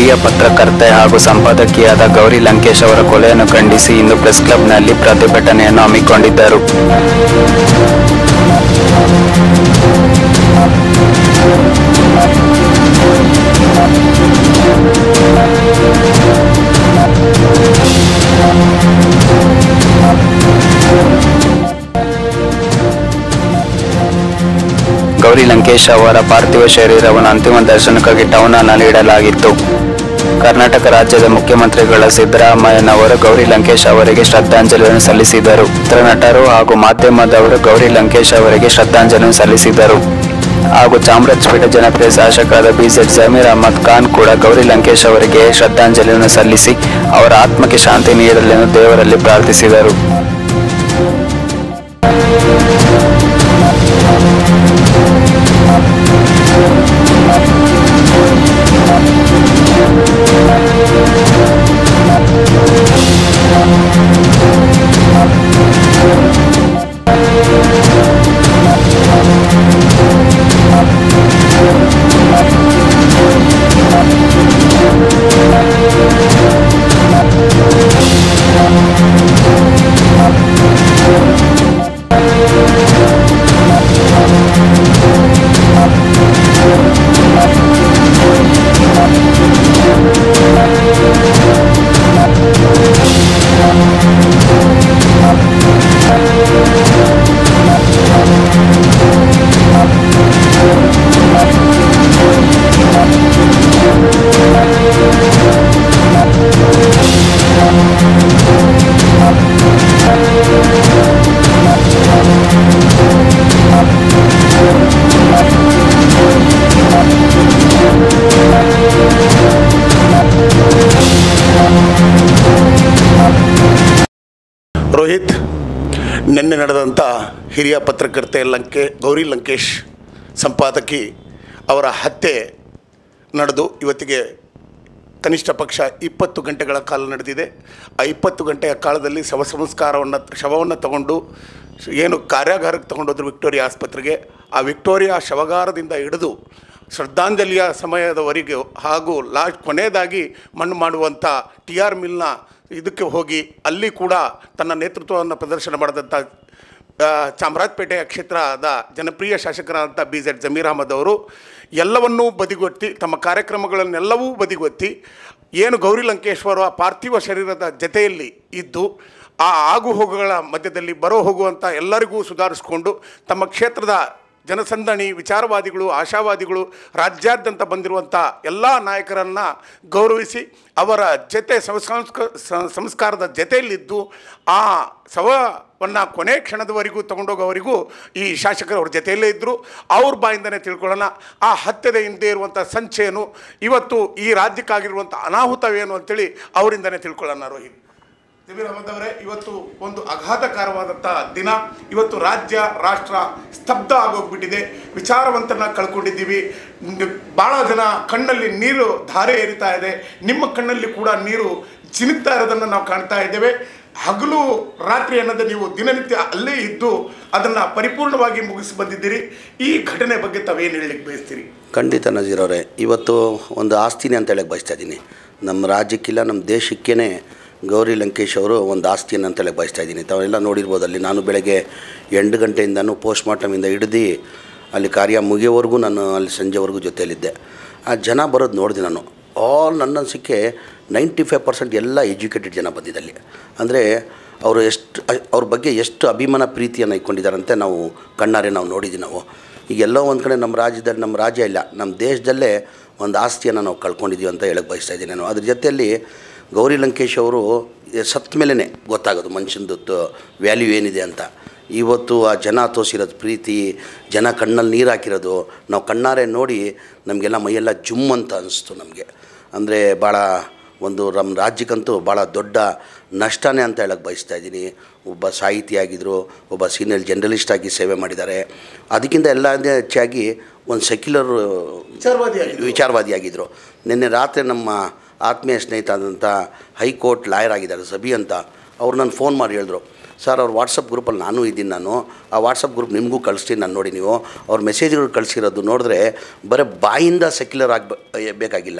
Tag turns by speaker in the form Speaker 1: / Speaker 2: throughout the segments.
Speaker 1: ಹಿರಿಯ ಪತ್ರಕರ್ತೆ ಹಾಗೂ ಸಂಪಾದಕಿಯಾದ ಗೌರಿ ಲಂಕೇಶ್ ಅವರ ಕೊಲೆಯನ್ನು ಖಂಡಿಸಿ ಇಂದು ಪ್ರೆಸ್ ಕ್ಲಬ್ನಲ್ಲಿ ಪ್ರತಿಭಟನೆಯನ್ನು ಹಮ್ಮಿಕೊಂಡಿದ್ದರು ಗೌರಿ ಲಂಕೇಶ್ ಅವರ ಪಾರ್ಥಿವ ಶರೀರವನ್ನು ಅಂತಿಮ ದರ್ಶನಕ್ಕಾಗಿ ಟೌನ್ ಹಾಲ್ನಲ್ಲಿ ಇಡಲಾಗಿತ್ತು ಕರ್ನಾಟಕ ರಾಜ್ಯದ ಮುಖ್ಯಮಂತ್ರಿಗಳ ಸಿದ್ದರಾಮಯ್ಯನವರು ಗೌರಿ ಲಂಕೇಶ್ ಅವರಿಗೆ ಶ್ರದ್ಧಾಂಜಲಿಯನ್ನು ಸಲ್ಲಿಸಿದರು ಚಿತ್ರನಟರು ಹಾಗೂ ಮಾಧ್ಯಮದವರು ಗೌರಿ ಲಂಕೇಶ್ ಅವರಿಗೆ ಶ್ರದ್ಧಾಂಜಲಿಯನ್ನು ಸಲ್ಲಿಸಿದರು ಹಾಗೂ ಚಾಮರಾಜಪೇಟೆ ಜನಪ್ರಿಯ ಶಾಸಕರಾದ ಬಿಜೆಡ್ ಜಮೀರ್ ಅಹಮದ್ ಖಾನ್ ಕೂಡ ಗೌರಿ ಲಂಕೇಶ್ ಅವರಿಗೆ ಶ್ರದ್ಧಾಂಜಲಿಯನ್ನು ಸಲ್ಲಿಸಿ ಅವರ ಆತ್ಮಕ್ಕೆ ಶಾಂತಿ ನೀಡಲೆಂದು ದೇವರಲ್ಲಿ ಪ್ರಾರ್ಥಿಸಿದರು
Speaker 2: ರೋಹಿತ್ ನಿನ್ನೆ ನಡೆದಂಥ ಹಿರಿಯ ಪತ್ರಕರ್ತೆ ಲಂಕೆ ಗೌರಿ ಲಂಕೇಶ್ ಸಂಪಾದಕಿ ಅವರ ಹತ್ಯೆ ನಡೆದು ಇವತ್ತಿಗೆ ಕನಿಷ್ಠ ಪಕ್ಷ ಇಪ್ಪತ್ತು ಗಂಟೆಗಳ ಕಾಲ ನಡೆದಿದೆ ಆ ಇಪ್ಪತ್ತು ಗಂಟೆಯ ಕಾಲದಲ್ಲಿ ಶವ ಸಂಸ್ಕಾರವನ್ನು ಶವವನ್ನು ತಗೊಂಡು ಏನು ಕಾರ್ಯಾಗಾರಕ್ಕೆ ತಗೊಂಡೋದ್ರು ವಿಕ್ಟೋರಿಯಾ ಆಸ್ಪತ್ರೆಗೆ ಆ ವಿಕ್ಟೋರಿಯಾ ಶವಗಾರದಿಂದ ಹಿಡಿದು ಶ್ರದ್ಧಾಂಜಲಿಯ ಸಮಯದವರೆಗೆ ಹಾಗೂ ಲಾಸ್ಟ್ ಕೊನೆಯದಾಗಿ ಮಣ್ಣು ಮಾಡುವಂಥ ಟಿ ಆರ್ ಮಿಲ್ನ ಇದಕ್ಕೆ ಹೋಗಿ ಅಲ್ಲಿ ಕೂಡ ತನ್ನ ನೇತೃತ್ವವನ್ನು ಪ್ರದರ್ಶನ ಮಾಡಿದಂಥ ಆ, ಚಾಮರಾಜಪೇಟೆಯ ಕ್ಷೇತ್ರದ ಜನಪ್ರಿಯ ಶಾಸಕರಾದಂಥ ಬಿ ಜೆಡ್ ಜಮೀರ್ ಅಹಮದ್ ಅವರು ಎಲ್ಲವನ್ನೂ ಬದಿಗೊತ್ತಿ ತಮ್ಮ ಕಾರ್ಯಕ್ರಮಗಳನ್ನೆಲ್ಲವೂ ಬದಿಗೊತ್ತಿ ಏನು ಗೌರಿ ಲಂಕೇಶ್ವರ ಪಾರ್ಥಿವ ಶರೀರದ ಜತೆಯಲ್ಲಿ ಇದ್ದು ಆ ಆಗು ಹೋಗುಗಳ ಮಧ್ಯದಲ್ಲಿ ಬರೋ ಹೋಗುವಂಥ ಎಲ್ಲರಿಗೂ ಸುಧಾರಿಸ್ಕೊಂಡು ತಮ್ಮ ಕ್ಷೇತ್ರದ ಜನಸಂದಣಿ ವಿಚಾರವಾದಿಗಳು ಆಶಾವಾದಿಗಳು ರಾಜ್ಯಾದ್ಯಂತ ಬಂದಿರುವಂಥ ಎಲ್ಲ ನಾಯಕರನ್ನು ಗೌರವಿಸಿ ಅವರ ಜೊತೆ ಸಂಸ್ಕ ಸ- ಸಂಸ್ಕಾರದ ಜೊತೆಯಲ್ಲಿದ್ದು ಆ ಶವವನ್ನು ಕೊನೆ ಕ್ಷಣದವರೆಗೂ ತಗೊಂಡೋಗೋವರೆಗೂ ಈ ಶಾಸಕರು ಅವ್ರ ಜೊತೆಯಲ್ಲೇ ಇದ್ದರು ಅವ್ರ ಬಾಯಿಂದನೇ ತಿಳ್ಕೊಳ್ಳೋಣ ಆ ಹತ್ಯದ ಹಿಂದೆ ಇರುವಂಥ ಸಂಚೇನು ಇವತ್ತು ಈ ರಾಜ್ಯಕ್ಕಾಗಿರುವಂಥ ಅನಾಹುತವೇನು ಅಂತೇಳಿ ಅವರಿಂದನೇ ತಿಳ್ಕೊಳ್ಳೋಣ ರೋಹಿತ್ ಜಮೀರ್ ಅಹಮದ್ ಅವರೇ ಇವತ್ತು ಒಂದು ಆಘಾತಕಾರವಾದಂಥ ದಿನ ಇವತ್ತು ರಾಜ್ಯ ರಾಷ್ಟ್ರ ಸ್ತಬ್ಧ ಆಗೋಗ್ಬಿಟ್ಟಿದೆ ವಿಚಾರವಂತನ ಕಳ್ಕೊಂಡಿದ್ದೀವಿ ನ್- ಭಾಳ ಜನ ಕಣ್ಣಲ್ಲಿ ನೀರು ಧಾರೆ ಏರಿತಾ ಇದೆ ನಿಮ್ಮ ಕಣ್ಣಲ್ಲಿ ಕೂಡ ನೀರು ಚಿನುಕ್ತಾ ಇರೋದನ್ನು ನಾವು ಕಾಣ್ತಾ ಇದ್ದೇವೆ ಹಗಲು ರಾತ್ರಿ ಅನ್ನೋದು ನೀವು ದಿನನಿತ್ಯ ಅಲ್ಲೇ ಇದ್ದು ಅದನ್ನು ಪರಿಪೂರ್ಣವಾಗಿ ಮುಗಿಸಿ ಬಂದಿದ್ದೀರಿ ಈ ಘಟನೆ ಬಗ್ಗೆ ತಾವೇನು ಹೇಳಲಿಕ್ಕೆ ಬಯಸ್ತೀರಿ
Speaker 3: ಖಂಡಿತ ನಜೀರ್ ಅವರೇ ಇವತ್ತು ಒಂದು ಆಸ್ತಿನೇ ಅಂತ ಹೇಳಕ್ಕೆ ಬಯಸ್ತಾ ಇದ್ದೀನಿ ನಮ್ಮ ರಾಜ್ಯಕ್ಕಿಲ್ಲ ನಮ್ಮ ದೇಶಕ್ಕೇ ಗೌರಿ ಲಂಕೇಶ್ ಅವರು ಒಂದು ಆಸ್ತಿಯನ್ನು ಅಂತ ಹೇಳಕ್ಕೆ ಬಯಸ್ತಾ ಇದ್ದೀನಿ ತಾವೆಲ್ಲ ನೋಡಿರ್ಬೋದು ಅಲ್ಲಿ ನಾನು ಬೆಳಗ್ಗೆ ಎಂಟು ಗಂಟೆಯಿಂದನೂ ಪೋಸ್ಟ್ ಮಾರ್ಟಮಿಂದ ಹಿಡಿದು ಅಲ್ಲಿ ಕಾರ್ಯ ಮುಗಿಯೋವರೆಗೂ ನಾನು ಅಲ್ಲಿ ಸಂಜೆವರೆಗೂ ಜೊತೆಯಲ್ಲಿದ್ದೆ ಆ ಜನ ಬರೋದು ನೋಡಿದೆ ನಾನು ಆಲ್ ನನ್ನ ಅನಿಸಿಕೆ ನೈಂಟಿ ಫೈವ್ ಪರ್ಸೆಂಟ್ ಎಲ್ಲ ಎಜುಕೇಟೆಡ್ ಜನ ಬಂದಿದ್ದಲ್ಲಿ ಅಂದರೆ ಅವರು ಎಷ್ಟು ಅವ್ರ ಬಗ್ಗೆ ಎಷ್ಟು ಅಭಿಮಾನ ಪ್ರೀತಿಯನ್ನು ಇಟ್ಕೊಂಡಿದ್ದಾರಂತೆ ನಾವು ಕಣ್ಣಾರೆ ನಾವು ನೋಡಿದ್ದೀವಿ ನಾವು ಈಗ ಎಲ್ಲೋ ಒಂದು ಕಡೆ ನಮ್ಮ ರಾಜ್ಯದಲ್ಲಿ ನಮ್ಮ ರಾಜ್ಯ ಇಲ್ಲ ನಮ್ಮ ದೇಶದಲ್ಲೇ ಒಂದು ಆಸ್ತಿಯನ್ನು ನಾವು ಕಳ್ಕೊಂಡಿದ್ದೀವಿ ಅಂತ ಹೇಳಕ್ಕೆ ಬಯಸ್ತಾ ಇದ್ದೀನಿ ನಾನು ಅದ್ರ ಜೊತೆಯಲ್ಲಿ ಗೌರಿ ಲಂಕೇಶ್ ಅವರು ಸತ್ತ ಮೇಲೇ ಗೊತ್ತಾಗೋದು ಮನುಷ್ಯನದ್ದು ವ್ಯಾಲ್ಯೂ ಏನಿದೆ ಅಂತ ಇವತ್ತು ಆ ಜನ ತೋರಿಸಿರೋದು ಪ್ರೀತಿ ಜನ ಕಣ್ಣಲ್ಲಿ ನೀರು ಹಾಕಿರೋದು ನಾವು ಕಣ್ಣಾರೆ ನೋಡಿ ನಮಗೆಲ್ಲ ಮೈಯೆಲ್ಲ ಜುಮ್ ಅಂತ ಅನಿಸ್ತು ನಮಗೆ ಅಂದರೆ ಭಾಳ ಒಂದು ನಮ್ಮ ರಾಜ್ಯಕ್ಕಂತೂ ಭಾಳ ದೊಡ್ಡ ನಷ್ಟನೇ ಅಂತ ಹೇಳಕ್ಕೆ ಬಯಸ್ತಾ ಇದ್ದೀನಿ ಒಬ್ಬ ಸಾಹಿತಿಯಾಗಿದ್ದರು ಒಬ್ಬ ಸೀನಿಯರ್ ಜರ್ನಲಿಸ್ಟ್ ಆಗಿ ಸೇವೆ ಮಾಡಿದ್ದಾರೆ ಅದಕ್ಕಿಂತ ಎಲ್ಲ ಹೆಚ್ಚಾಗಿ ಒಂದು ಸೆಕ್ಯುಲರ್
Speaker 2: ವಿಚಾರವಾದಿಯಾಗಿದ್ರು.
Speaker 3: ವಿಚಾರವಾದಿಯಾಗಿದ್ದರು ನಿನ್ನೆ ರಾತ್ರಿ ನಮ್ಮ ಆತ್ಮೀಯ ಸ್ನೇಹಿತ ಆದಂಥ ಹೈಕೋರ್ಟ್ ಲಾಯರ್ ಆಗಿದ್ದಾರೆ ಸಬಿ ಅಂತ ಅವ್ರು ನಾನು ಫೋನ್ ಮಾಡಿ ಹೇಳಿದ್ರು ಸರ್ ಅವ್ರ ವಾಟ್ಸಪ್ ಗ್ರೂಪಲ್ಲಿ ನಾನು ಇದ್ದೀನಿ ನಾನು ಆ ವಾಟ್ಸಪ್ ಗ್ರೂಪ್ ನಿಮಗೂ ಕಳಿಸ್ತೀನಿ ನಾನು ನೋಡಿ ನೀವು ಅವ್ರ ಮೆಸೇಜ್ಗಳು ಕಳಿಸಿರೋದು ನೋಡಿದ್ರೆ ಬರೀ ಬಾಯಿಂದ ಸೆಕ್ಯುಲರ್ ಆಗ ಬೇಕಾಗಿಲ್ಲ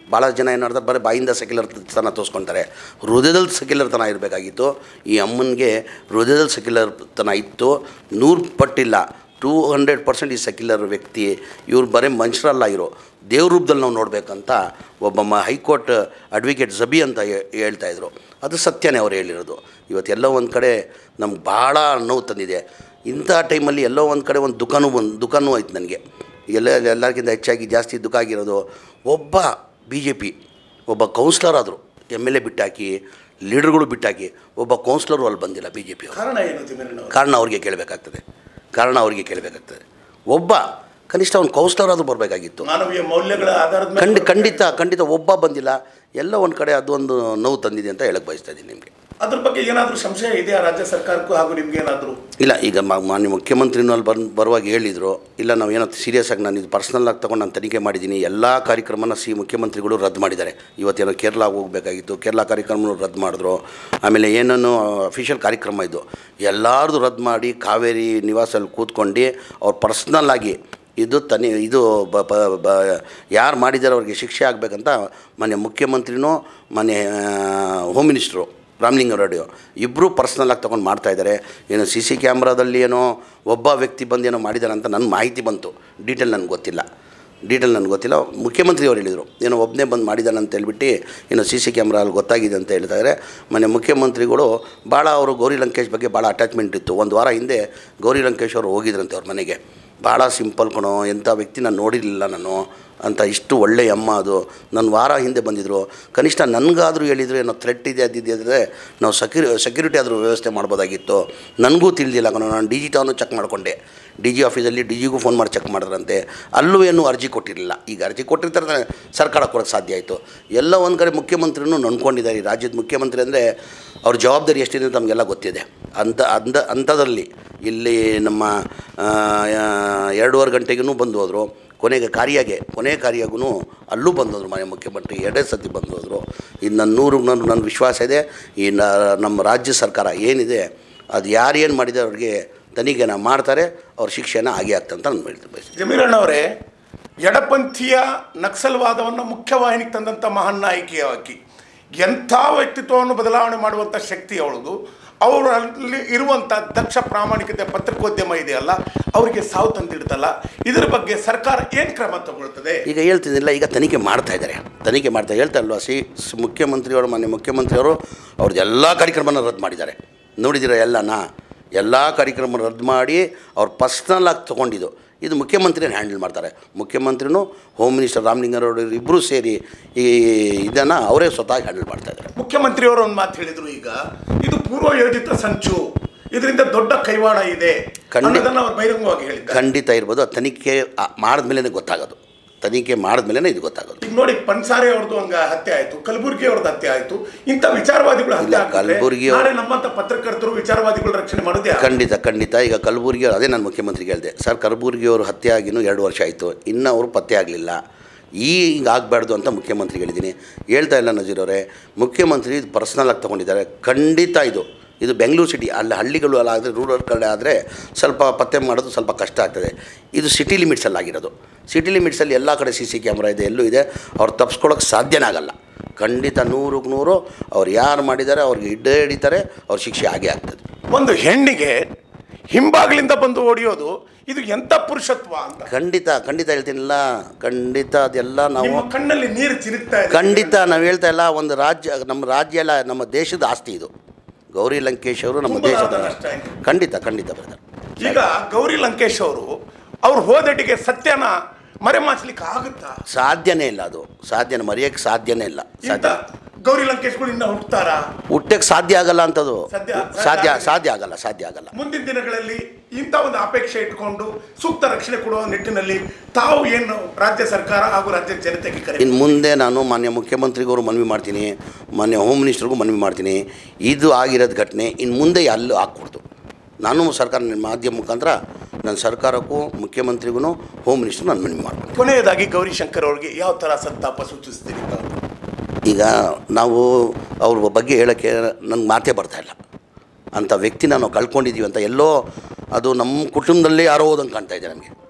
Speaker 3: ಭಾಳ ಜನ ಏನು ಮಾಡ್ತಾರೆ ಬರೀ ಬಾಯಿಂದ ಸೆಕ್ಯುಲರ್ ತನ ತೋರಿಸ್ಕೊಳ್ತಾರೆ ಹೃದಯದಲ್ಲಿ ಸೆಕ್ಯುಲರ್ ತನ ಇರಬೇಕಾಗಿತ್ತು ಈ ಅಮ್ಮನಿಗೆ ಹೃದಯದಲ್ಲಿ ಸೆಕ್ಯುಲರ್ ತನ ಇತ್ತು ನೂರು ಪಟ್ಟಿಲ್ಲ ಟೂ ಹಂಡ್ರೆಡ್ ಪರ್ಸೆಂಟ್ ಈ ಸೆಕ್ಯುಲರ್ ವ್ಯಕ್ತಿ ಇವ್ರು ಬರೀ ಮನುಷ್ಯರಲ್ಲ ಇರೋ ದೇವ್ರ ರೂಪದಲ್ಲಿ ನಾವು ನೋಡಬೇಕಂತ ಒಬ್ಬ ಮ ಹೈಕೋರ್ಟ್ ಅಡ್ವೊಕೇಟ್ ಜಬಿ ಅಂತ ಹೇ- ಹೇಳ್ತಾ ಇದ್ರು ಅದು ಸತ್ಯನೇ ಅವ್ರು ಹೇಳಿರೋದು ಇವತ್ತೆಲ್ಲೋ ಒಂದು ಕಡೆ ನಮ್ಗೆ ಭಾಳ ನೋವು ತಂದಿದೆ ಇಂಥ ಟೈಮಲ್ಲಿ ಎಲ್ಲೋ ಒಂದು ಕಡೆ ಒಂದು ದುಃಖನೂ ಬಂದು ದುಃಖನೂ ಆಯ್ತು ನನಗೆ ಎಲ್ಲ ಎಲ್ಲರಿಗಿಂತ ಹೆಚ್ಚಾಗಿ ಜಾಸ್ತಿ ದುಃಖ ಆಗಿರೋದು ಒಬ್ಬ ಬಿ ಜೆ ಪಿ ಒಬ್ಬ ಕೌನ್ಸ್ಲರ್ ಆದರು ಎಮ್ ಎಲ್ ಎ ಬಿಟ್ಟಾಕಿ ಲೀಡರ್ಗಳು ಬಿಟ್ಟಾಕಿ ಒಬ್ಬ ಕೌನ್ಸ್ಲರು ಅಲ್ಲಿ ಬಂದಿಲ್ಲ ಬಿ ಜೆ ಪಿ
Speaker 2: ಕಾರಣ ಏನು ತಿಮ್ಮಣ್ಣನವರು
Speaker 3: ಕಾರಣ ಅವ್ರಿಗೆ ಕೇಳಬೇಕಾಗ್ತದೆ ಕಾರಣ ಅವ್ರಿಗೆ ಕೇಳಬೇಕಾಗ್ತದೆ ಒಬ್ಬ ಕನಿಷ್ಠ ಒಂದು ಕೌನ್ಸ್ಲರ್ ಆದರೂ ಬರಬೇಕಾಗಿತ್ತು
Speaker 2: ಮಾನವೀಯ ಮೌಲ್ಯಗಳ ಆಧಾರದ ಮೇಲೆ
Speaker 3: ಖಂಡಿ ಖಂಡಿತ ಖಂಡಿತ ಒಬ್ಬ ಬಂದಿಲ್ಲ ಎಲ್ಲ ಒಂದು ಕಡೆ ಅದೊಂದು ನೋವು ತಂದಿದೆ ಅಂತ ಹೇಳಕ್ಕೆ ಬಯಸ್ತಾ ಇದ್ದೀನಿ ನಿಮಗೆ
Speaker 2: ಅದ್ರ ಬಗ್ಗೆ ಏನಾದರೂ ಸಂಶಯ ಇದೆಯಾ ರಾಜ್ಯ ಸರ್ಕಾರಕ್ಕೂ ಹಾಗೂ ನಿಮ್ಗೆ ಏನಾದರೂ
Speaker 3: ಇಲ್ಲ ಈಗ ಮ- ಮಾನ್ಯ ಮುಖ್ಯಮಂತ್ರಿನೂ ಅಲ್ಲಿ ಬಂದು ಬರುವಾಗ ಹೇಳಿದರು ಇಲ್ಲ ನಾವು ಏನೋ ಸೀರಿಯಸ್ ಆಗಿ ನಾನು ಇದು ಪರ್ಸ್ನಲ್ ಆಗಿ ತೊಗೊಂಡು ನಾನು ತನಿಖೆ ಮಾಡಿದ್ದೀನಿ ಎಲ್ಲ ಕಾರ್ಯಕ್ರಮನ ಸಿ ಮುಖ್ಯಮಂತ್ರಿಗಳು ರದ್ದು ಮಾಡಿದ್ದಾರೆ ಇವತ್ತೇನೋ ಕೇರಳ ಹೋಗಬೇಕಾಗಿತ್ತು ಕೇರಳ ಕಾರ್ಯಕ್ರಮನೂ ರದ್ದು ಮಾಡಿದ್ರು ಆಮೇಲೆ ಏನೇನೋ ಅಫಿಷಿಯಲ್ ಕಾರ್ಯಕ್ರಮ ಇದು ಎಲ್ಲರದು ರದ್ದು ಮಾಡಿ ಕಾವೇರಿ ನಿವಾಸಲ್ಲಿ ಕೂತ್ಕೊಂಡು ಅವ್ರು ಪರ್ಸ್ನಲ್ ಆಗಿ ಇದು ತನಿ ಇದು ಬ ಬ ಬ ಯಾರು ಮಾಡಿದ್ದಾರೆ ಅವ್ರಿಗೆ ಶಿಕ್ಷೆ ಆಗಬೇಕಂತ ಮಾನ್ಯ ಮುಖ್ಯಮಂತ್ರಿನೂ ಮಾನ್ಯ ಹೋಮ್ ಮಿನಿಸ್ಟ್ರು ರಾಮಲಿಂಗಾರೆಡ್ಡಿ ಇಬ್ಬರೂ ಪರ್ಸ್ನಲಾಗಿ ತೊಗೊಂಡು ಮಾಡ್ತಾಯಿದ್ದಾರೆ ಏನು ಸಿ ಸಿ ಕ್ಯಾಮ್ರಾದಲ್ಲಿ ಏನೋ ಒಬ್ಬ ವ್ಯಕ್ತಿ ಬಂದು ಏನೋ ಮಾಡಿದಾರೆ ಅಂತ ನನ್ನ ಮಾಹಿತಿ ಬಂತು ಡೀಟೇಲ್ ನನಗೆ ಗೊತ್ತಿಲ್ಲ ಡೀಟೇಲ್ ನನಗೆ ಗೊತ್ತಿಲ್ಲ ಮುಖ್ಯಮಂತ್ರಿಯವರು ಹೇಳಿದರು ಏನೋ ಒಬ್ಬನೇ ಬಂದು ಮಾಡಿದ್ದಾನೆ ಅಂತ ಹೇಳ್ಬಿಟ್ಟು ಏನೋ ಸಿ ಸಿ ಕ್ಯಾಮ್ರಾ ಅಲ್ಲಿ ಗೊತ್ತಾಗಿದೆ ಅಂತ ಹೇಳ್ತಾ ಇದ್ದಾರೆ ಮೊನ್ನೆ ಮುಖ್ಯಮಂತ್ರಿಗಳು ಭಾಳ ಅವರು ಗೌರಿ ಲಂಕೇಶ್ ಬಗ್ಗೆ ಭಾಳ ಅಟ್ಯಾಚ್ಮೆಂಟ್ ಇತ್ತು ಒಂದು ವಾರ ಹಿಂದೆ ಗೌರಿ ಲಂಕೇಶ್ ಅವರು ಹೋಗಿದ್ರಂತೆ ಅವ್ರ ಮನೆಗೆ ಭಾಳ ಸಿಂಪಲ್ ಕಣೋ ಎಂಥ ವ್ಯಕ್ತಿ ನಾನು ನೋಡಿರಲಿಲ್ಲ ನಾನು ಅಂತ ಇಷ್ಟು ಒಳ್ಳೆಯ ಅಮ್ಮ ಅದು ನನ್ನ ವಾರ ಹಿಂದೆ ಬಂದಿದ್ದರು ಕನಿಷ್ಠ ನನಗಾದರೂ ಹೇಳಿದ್ರು ಏನೋ ಥ್ರೆಟ್ ಇದೆ ಅದಿದೆ ಅಂದರೆ ನಾವು ಸೆಕ್ಯೂರಿ ಸೆಕ್ಯೂರಿಟಿ ಆದರೂ ವ್ಯವಸ್ಥೆ ಮಾಡ್ಬೋದಾಗಿತ್ತು ನನಗೂ ತಿಳಿದಿಲ್ಲ ಕಣೋ ನಾನು ಡಿ ಜಿ ಟೌನು ಚೆಕ್ ಮಾಡಿಕೊಂಡೆ ಡಿ ಜಿ ಆಫೀಸಲ್ಲಿ ಡಿ ಜಿಗೂ ಫೋನ್ ಮಾಡಿ ಚೆಕ್ ಮಾಡಿದ್ರಂತೆ ಅಲ್ಲೂ ಏನೂ ಅರ್ಜಿ ಕೊಟ್ಟಿರಲಿಲ್ಲ ಈಗ ಅರ್ಜಿ ಕೊಟ್ಟಿರ್ತಾರೆ ತಾನೇ ಸರ್ಕಾರ ಕೊಡೋಕ್ಕೆ ಸಾಧ್ಯ ಆಯಿತು ಎಲ್ಲ ಒಂದು ಕಡೆ ಮುಖ್ಯಮಂತ್ರಿನೂ ನೊಂದ್ಕೊಂಡಿದ್ದಾರೆ ಈ ರಾಜ್ಯದ ಮುಖ್ಯಮಂತ್ರಿ ಅಂದರೆ ಅವ್ರ ಜವಾಬ್ದಾರಿ ಎಷ್ಟಿದೆ ಅಂತ ನಮಗೆಲ್ಲ ಗೊತ್ತಿದೆ ಅಂಥ ಅಂದ ಅಂಥದ್ರಲ್ಲಿ ಇಲ್ಲಿ ನಮ್ಮ ಆ, ಆ, ಎರಡೂವರೆ ಗಂಟೆಗೂ ಬಂದು ಹೋದರು ಕೊನೆಗೆ ಕಾರ್ಯಾಗೆ ಕೊನೆ ಕಾರ್ಯಾಗೂ ಅಲ್ಲೂ ಬಂದೋದ್ರು ಮನೆ ಮುಖ್ಯಮಂತ್ರಿ ಎರಡೇ ಸತಿ ಬಂದು ಹೋದರು ಇದು ನನ್ನ ನೂರು ನನ್ನ ನನ್ನ ವಿಶ್ವಾಸ ಇದೆ ಈ ನ ನಮ್ಮ ರಾಜ್ಯ ಸರ್ಕಾರ ಏನಿದೆ ಅದು ಯಾರೇನು ಮಾಡಿದೆ ಅವ್ರಿಗೆ ತನಿಖೆನ ಮಾಡ್ತಾರೆ ಅವ್ರ ಶಿಕ್ಷೆನ ಆಗೇ ಆಗ್ತಂತ ನಾನು ಹೇಳ್ತೀನಿ ಬಯಸ್ತೀನಿ
Speaker 2: ಜಮೀರಣ್ಣವರೇ ಎಡಪಂಥೀಯ ನಕ್ಸಲ್ವಾದವನ್ನು ಮುಖ್ಯವಾಹಿನಿಗೆ ತಂದಂಥ ಮಹಾನ್ ನಾಯಕಿಯಾಗಿ ಎಂಥ ವ್ಯಕ್ತಿತ್ವವನ್ನು ಬದಲಾವಣೆ ಮಾಡುವಂಥ ಶಕ್ತಿ ಅವಳದು ಅವರಲ್ಲಿ ಇರುವಂಥ ದಕ್ಷ ಪ್ರಾಮಾಣಿಕತೆ ಪತ್ರಿಕೋದ್ಯಮ ಇದೆಯಲ್ಲ ಅವರಿಗೆ ಸಾವು ತಂದಿಡ್ತಲ್ಲ ಇದರ ಬಗ್ಗೆ ಸರ್ಕಾರ ಏನು ಕ್ರಮ ತಗೊಳ್ತದೆ
Speaker 3: ಈಗ ಹೇಳ್ತಿದ್ದಿಲ್ಲ ಈಗ ತನಿಖೆ ಮಾಡ್ತಾ ಇದ್ದಾರೆ ತನಿಖೆ ಮಾಡ್ತಾ ಹೇಳ್ತಾ ಇಲ್ವಾ ಸಿ ಸ್- ಮುಖ್ಯಮಂತ್ರಿಯವರು ಮಾನ್ಯ ಮುಖ್ಯಮಂತ್ರಿಯವರು ಅವ್ರದ್ದು ಎಲ್ಲ ಕಾರ್ಯಕ್ರಮನ ರದ್ದು ಮಾಡಿದ್ದಾರೆ ನೋಡಿದ್ದೀರ ಎಲ್ಲನ ಎಲ್ಲ ಕಾರ್ಯಕ್ರಮ ರದ್ದು ಮಾಡಿ ಅವ್ರು ಪರ್ಸ್ನಲ್ ಆಗಿ ತೊಗೊಂಡಿದ್ದು ಇದು ಮುಖ್ಯಮಂತ್ರಿನ ಹ್ಯಾಂಡಲ್ ಮಾಡ್ತಾರೆ ಮುಖ್ಯಮಂತ್ರಿನೂ ಹೋಮ್ ಮಿನಿಸ್ಟರ್ ರಾಮಲಿಂಗಾರೆಡ್ಡಿ ಇಬ್ಬರೂ ಸೇರಿ ಈ ಇದನ್ನು ಅವರೇ ಸ್ವತಃ ಹ್ಯಾಂಡಲ್ ಮಾಡ್ತಾ ಇದ್ದಾರೆ
Speaker 2: ಮುಖ್ಯಮಂತ್ರಿಯವರು ಒಂದು ಮಾತು ಹೇಳಿದ್ರು ಈಗ ಇದು ಪೂರ್ವ ಯೋಜಿತ ಸಂಚು ಇದರಿಂದ ದೊಡ್ಡ ಕೈವಾಡ ಇದೆ
Speaker 3: ಖಂಡಿತ.
Speaker 2: ಅನ್ನೋದನ್ನು ಅವರು ಬಹಿರಂಗವಾಗಿ ಹೇಳಿದ್ದಾರೆ
Speaker 3: ಖಂಡಿತ ಇರ್ಬೋದು ಅದು ತನಿಖೆ ಮಾಡಿದ್ಮೇಲೆ ಗೊತ್ತಾಗೋದು ತನಿಖೆ ಮಾಡಿದ್ಮೇಲೆ ಇದು ಗೊತ್ತಾಗೋದು
Speaker 2: ಈಗ ನೋಡಿ ಪನ್ಸಾರೆ ಅವ್ರದ್ದು ಹಂಗ ಹತ್ಯೆ ಆಯ್ತು ಕಲಬುರ್ಗಿ ಅವ್ರದ್ದು ಹತ್ಯೆ ಆಯ್ತು ಇಂಥ ವಿಚಾರವಾದಿಗಳು ಹತ್ಯೆ
Speaker 3: ಇಲ್ಲ,
Speaker 2: ಆಗ್ಬಿಟ್ರೆ
Speaker 3: ಕಲಬುರ್ಗಿ ಅವ್ರು-
Speaker 2: ನಾಳೆ ನಮ್ಮಂತ ಪತ್ರಕರ್ತರು ವಿಚಾರವಾದಿಗಳು ರಕ್ಷಣೆ ಮಾಡೋದೇ
Speaker 3: ಖಂಡಿತ ಖಂಡಿತ ಈಗ ಕಲಬುರಗಿ ಅದೇ ನಾನು ಮುಖ್ಯಮಂತ್ರಿಗೆ ಹೇಳಿದೆ ಸರ್ ಕಲಬುರಗಿ ಅವರು ಹತ್ಯೆ ಆಗಿನೂ ಎರಡು ವರ್ಷ ಆಯಿತು ಇನ್ನೂ ಅವರು ಪತ್ತೆ ಆಗಲಿಲ್ಲ ಈಗ ಆಗಬಾರ್ದು ಅಂತ ಮುಖ್ಯಮಂತ್ರಿಗೆ ಹೇಳಿದ್ದೀನಿ ಹೇಳ್ತಾ ಇಲ್ಲ ನಜೀರ್ ಅವರೇ ಮುಖ್ಯಮಂತ್ರಿ ಇದು ಪರ್ಸ್ನಲ್ ಆಗಿ ತೊಗೊಂಡಿದ್ದಾರೆ ಖಂಡಿತ ಇದು ಇದು ಬೆಂಗಳೂರು ಸಿಟಿ ಅಲ್ಲಿ ಹಳ್ಳಿಗಳು ಅಲ್ಲ ಆದರೆ ರೂರಲ್ ಕಡೆ ಆದರೆ ಸ್ವಲ್ಪ ಪತ್ತೆ ಮಾಡೋದು ಸ್ವಲ್ಪ ಕಷ್ಟ ಆಗ್ತದೆ ಇದು ಸಿಟಿ ಲಿಮಿಟ್ಸಲ್ಲಿ ಆಗಿರೋದು ಸಿಟಿ ಲಿಮಿಟ್ಸಲ್ಲಿ ಎಲ್ಲ ಕಡೆ ಸಿ ಸಿ ಕ್ಯಾಮ್ರಾ ಇದೆ ಎಲ್ಲೂ ಇದೆ ಅವ್ರು ತಪ್ಪಿಸ್ಕೊಳ್ಳೋಕೆ ಸಾಧ್ಯನೇ ಆಗಲ್ಲ ಖಂಡಿತ ನೂರಕ್ಕೆ ನೂರು ಅವ್ರು ಯಾರು ಮಾಡಿದ್ದಾರೆ ಅವ್ರಿಗೆ ಹಿಡ್ದೇ ಹಿಡಿತಾರೆ ಅವ್ರ ಶಿಕ್ಷೆ ಆಗೇ ಆಗ್ತದೆ
Speaker 2: ಒಂದು ಹೆಣ್ಣಿಗೆ ಹಿಂಬಾಗಿಲಿಂದ ಬಂದು ಹೊಡೆಯೋದು ಇದು ಎಂಥ ಪುರುಷತ್ವ ಅಂತ
Speaker 3: ಖಂಡಿತ ಖಂಡಿತ ಹೇಳ್ತೀನಿಲ್ಲ ಖಂಡಿತ ಅದೆಲ್ಲ ನಾವು
Speaker 2: ನಿಮ್ಮ ಕಣ್ಣಲ್ಲಿ ನೀರು ಚಿರುಕ್ತಾ ಇದೆ
Speaker 3: ಖಂಡಿತ ನಾವು ಹೇಳ್ತಾ ಇಲ್ಲ ಒಂದು ರಾಜ್ಯ ನಮ್ಮ ರಾಜ್ಯ ಎಲ್ಲ ನಮ್ಮ ದೇಶದ ಆಸ್ತಿ ಇದು ಗೌರಿ ಲಂಕೇಶ್ ಅವರು ನಮ್ಮ
Speaker 2: ತುಂಬಲಾರದ
Speaker 3: ದೇಶದ
Speaker 2: ನಷ್ಟ ಆಯ್ತು.
Speaker 3: ಖಂಡಿತ ಖಂಡಿತ ಬರ್ತಾರೆ
Speaker 2: ಈಗ ಗೌರಿ ಲಂಕೇಶ್ ಅವರು ಅವ್ರು ಹೋದಟಿಗೆ ಸತ್ಯನ ಮರೆಮಾಚಲಿಕ್ಕೆ ಆಗುತ್ತಾ
Speaker 3: ಸಾಧ್ಯನೇ ಇಲ್ಲ ಅದು ಸಾಧ್ಯನೇ ಮರೆಯೋಕ್ಕೆ ಸಾಧ್ಯನೇ ಇಲ್ಲ
Speaker 2: ಇಂಥ
Speaker 3: ಸಾಧ್ಯ
Speaker 2: ಗೌರಿ ಲಂಕೇಶ್ಗಳು ಇನ್ನ ಹುಟ್ಟುತ್ತಾರಾ
Speaker 3: ಹುಟ್ಟಕ್ಕೆ ಸಾಧ್ಯ ಆಗಲ್ಲ ಅಂತದು
Speaker 2: ಸಾಧ್ಯ-
Speaker 3: ಸಾಧ್ಯ
Speaker 2: ಸಾಧ್ಯ
Speaker 3: ಸಾಧ್ಯ ಆಗಲ್ಲ ಸಾಧ್ಯ ಆಗಲ್ಲ
Speaker 2: ಮುಂದಿನ ದಿನಗಳಲ್ಲಿ ಇಂಥ ಒಂದು ಅಪೇಕ್ಷೆ ಇಟ್ಕೊಂಡು ಸೂಕ್ತ ರಕ್ಷಣೆ ಕೊಡುವ ನಿಟ್ಟಿನಲ್ಲಿ ತಾವು ಏನು ರಾಜ್ಯ ಸರ್ಕಾರ ಹಾಗೂ ರಾಜ್ಯದ ಜನತೆಗೆ ಕರೆ
Speaker 3: ಇನ್ನು ಮುಂದೆ ನಾನು ಮಾನ್ಯ ಮುಖ್ಯಮಂತ್ರಿಗೂ ಮನವಿ ಮಾಡ್ತೀನಿ ಮಾನ್ಯ ಹೋಮ್ ಮಿನಿಸ್ಟ್ರಿಗೂ ಮನವಿ ಮಾಡ್ತೀನಿ ಇದು ಆಗಿರೋದು ಘಟನೆ ಇನ್ನು ಮುಂದೆ ಎಲ್ಲೂ ಹಾಕ್ಕೊಡ್ತು ನಾನು ಸರ್ಕಾರ ನಿಮ್ಮ ಮಾಧ್ಯಮ ಮುಖಾಂತರ ನನ್ನ ಸರ್ಕಾರಕ್ಕೂ ಮುಖ್ಯಮಂತ್ರಿಗೂ ಹೋಮ್ ಮಿನಿಸ್ಟ್ರು ನಾನು ಮನವಿ ಮಾಡ್ತೀನಿ
Speaker 2: ಕೊನೆಯದಾಗಿ ಗೌರಿ ಶಂಕರ್ ಅವರಿಗೆ ಯಾವ ಥರ ಸಂತಾಪ ಸೂಚಿಸ್ತೀರಿ ತಾವು?
Speaker 3: ಈಗ ನಾವು ಅವ್ರ ಬಗ್ಗೆ ಹೇಳೋಕ್ಕೆ ನನಗೆ ಮಾತೇ ಬರ್ತಾಯಿಲ್ಲ ಅಂಥ ವ್ಯಕ್ತಿನ ನಾವು ಕಳ್ಕೊಂಡಿದ್ದೀವಿ ಅಂತ ಎಲ್ಲೋ ಅದು ನಮ್ಮ ಕುಟುಂಬದಲ್ಲೇ ಯಾರೋ ಹೋದಂಗೆ ಕಾಣ್ತಾ ಇದೆ ನನಗೆ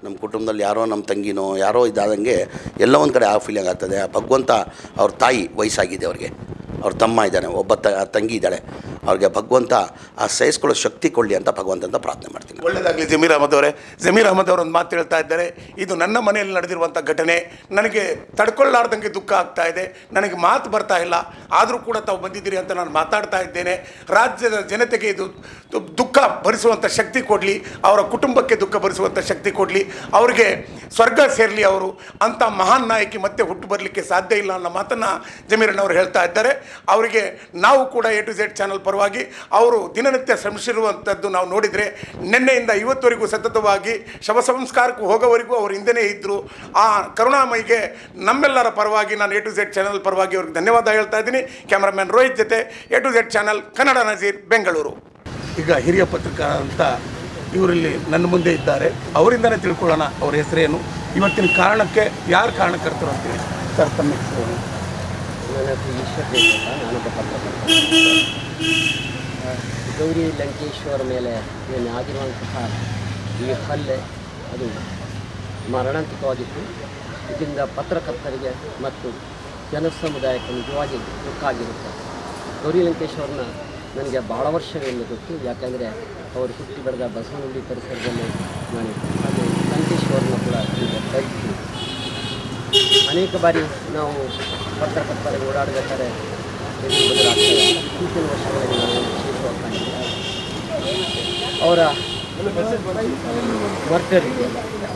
Speaker 3: ನಮ್ಮ ಕುಟುಂಬದಲ್ಲಿ ಯಾರೋ ನಮ್ಮ ತಂಗಿನೋ ಯಾರೋ ಇದಾದಂಗೆ ಎಲ್ಲೋ ಒಂದು ಕಡೆ ಆ ಫೀಲಿಂಗ್ ಆಗ್ತದೆ ಆ ಭಗವಂತ ಅವ್ರ ತಾಯಿ ವಯಸ್ಸಾಗಿದೆ ಅವ್ರಿಗೆ ಅವ್ರ ತಮ್ಮ ಇದ್ದಾನೆ ಒಬ್ಬ ತ ತಂಗಿ ಇದ್ದಾಳೆ ಅವ್ರಿಗೆ ಭಗವಂತ ಆ ಸಹಿಸ್ಕೊಳ್ಳೋ ಶಕ್ತಿ ಕೊಡಲಿ ಅಂತ ಭಗವಂತ ಅಂತ ಪ್ರಾರ್ಥನೆ ಮಾಡ್ತೀನಿ
Speaker 2: ಒಳ್ಳೆಯದಾಗಲಿ ಜಮೀರ್ ಅಹಮದ್ ಅವರೇ ಜಮೀರ್ ಅಹಮದ್ ಅವರು ಒಂದು ಮಾತು ಹೇಳ್ತಾ ಇದ್ದಾರೆ ಇದು ನನ್ನ ಮನೆಯಲ್ಲಿ ನಡೆದಿರುವಂಥ ಘಟನೆ ನನಗೆ ತಡ್ಕೊಳ್ಳಾರ್ದಂಗೆ ದುಃಖ ಆಗ್ತಾ ಇದೆ ನನಗೆ ಮಾತು ಬರ್ತಾ ಇಲ್ಲ ಆದರೂ ಕೂಡ ತಾವು ಬಂದಿದ್ದೀರಿ ಅಂತ ನಾನು ಮಾತಾಡ್ತಾ ಇದ್ದೇನೆ ರಾಜ್ಯದ ಜನತೆಗೆ ಇದು ದು- ದುಃಖ ಭರಿಸುವಂಥ ಶಕ್ತಿ ಕೊಡಲಿ ಅವರ ಕುಟುಂಬಕ್ಕೆ ದುಃಖ ಭರಿಸುವಂಥ ಶಕ್ತಿ ಕೊಡಲಿ ಅವರಿಗೆ ಸ್ವರ್ಗ ಸೇರಲಿ ಅವರು ಅಂಥ ಮಹಾನ್ ನಾಯಕಿ ಮತ್ತೆ ಹುಟ್ಟು ಬರಲಿಕ್ಕೆ ಸಾಧ್ಯ ಇಲ್ಲ ಅನ್ನೋ ಮಾತನ್ನು ಜಮೀರಣ್ಣವರು ಹೇಳ್ತಾ ಇದ್ದಾರೆ ಅವರಿಗೆ ನಾವು ಕೂಡ ಎ ಟು ಝೆಡ್ ಚಾನಲ್ ಪರವಾಗಿ ಅವರು ದಿನನಿತ್ಯ ಶ್ರಮಿಸಿರುವಂಥದ್ದು ನಾವು ನೋಡಿದರೆ ನಿನ್ನೆಯಿಂದ ಇವತ್ತವರೆಗೂ ಸತತವಾಗಿ ಶವ ಸಂಸ್ಕಾರಕ್ಕೆ ಹೋಗೋವರೆಗೂ ಅವರು ಹಿಂದೆನೇ ಇದ್ದರು ಆ ಕರುಣಾಮಯಿಗೆ ನಮ್ಮೆಲ್ಲರ ಪರವಾಗಿ ನಾನು ಎ ಟು ಝೆಡ್ ಚಾನಲ್ ಪರವಾಗಿ ಅವ್ರಿಗೆ ಧನ್ಯವಾದ ಹೇಳ್ತಾ ಇದ್ದೀನಿ ಕ್ಯಾಮ್ರಾಮ್ಯಾನ್ ರೋಹಿತ್ ಜೊತೆ A to Z channel Kannada Nazeer Bengaluru ಈಗ ಹಿರಿಯ ಪತ್ರಕಾರ ಅಂತ ಇವರಲ್ಲಿ ನನ್ನ ಮುಂದೆ ಇದ್ದಾರೆ ಅವರಿಂದನೇ ತಿಳ್ಕೊಳ್ಳೋಣ ಅವ್ರ ಹೆಸರೇನು ಇವತ್ತಿನ ಕಾರಣಕ್ಕೆ ಯಾರು ಕಾರಣಕರ್ತರು ಅಂತೇಳಿ ಸರ್ ತಮ್ಮ ಹೆಸರು
Speaker 4: ನನ್ನ ಹೆಸರು ಈಶ್ವರ್ ದೇವ್ ಅಂತ ನಾನೊಬ್ಬ ಪತ್ರಕರ್ತ ಗೌರಿ ಲಂಕೇಶ್ವರ ಮೇಲೆ ಏನು ಆಗಿರುವಂತಹ ಈ ಹಲ್ಲೆ ಅದು ಮರಣಾಂತಿಕವಾಗಿತ್ತು ಇದರಿಂದ ಪತ್ರಕರ್ತರಿಗೆ ಮತ್ತು ಜನಸಮುದಾಯಕ್ಕೆ ನಿಜವಾಗಿ ದುಃಖ ಆಗಿರುತ್ತೆ ಗೌರಿ ಲಂಕೇಶ್ವರನ ನನಗೆ ಭಾಳ ವರ್ಷಗಳಿಂದ ಗೊತ್ತು ಯಾಕಂದರೆ ಅವರು ಹುಟ್ಟಿ ಬೆಳೆದ ಬಸವನಗುಡಿ ಪರಿಸರದಲ್ಲಿ ನಾನು ಹಾಗೆ ಲಂಕೇಶ್ವರನ ಕೂಡ ಈಗ ಕಲಿತೀನಿ ಅನೇಕ ಬಾರಿ ನಾವು ಪತ್ರಕರ್ತರಿಗೆ ಓಡಾಡಬೇಕಾದ್ರೆ ಎದುರು ಬದಲಾಗ್ತದೆ ಇತ್ತೀಚಿನ ವರ್ಷಗಳಲ್ಲಿ ನಾವು ವಿಶೇಷವಾಗಿ ಕಾಣ್ತೀವಿ ಅವರ ಮರ್ಡರ್ ಇದೆಯಲ್ಲ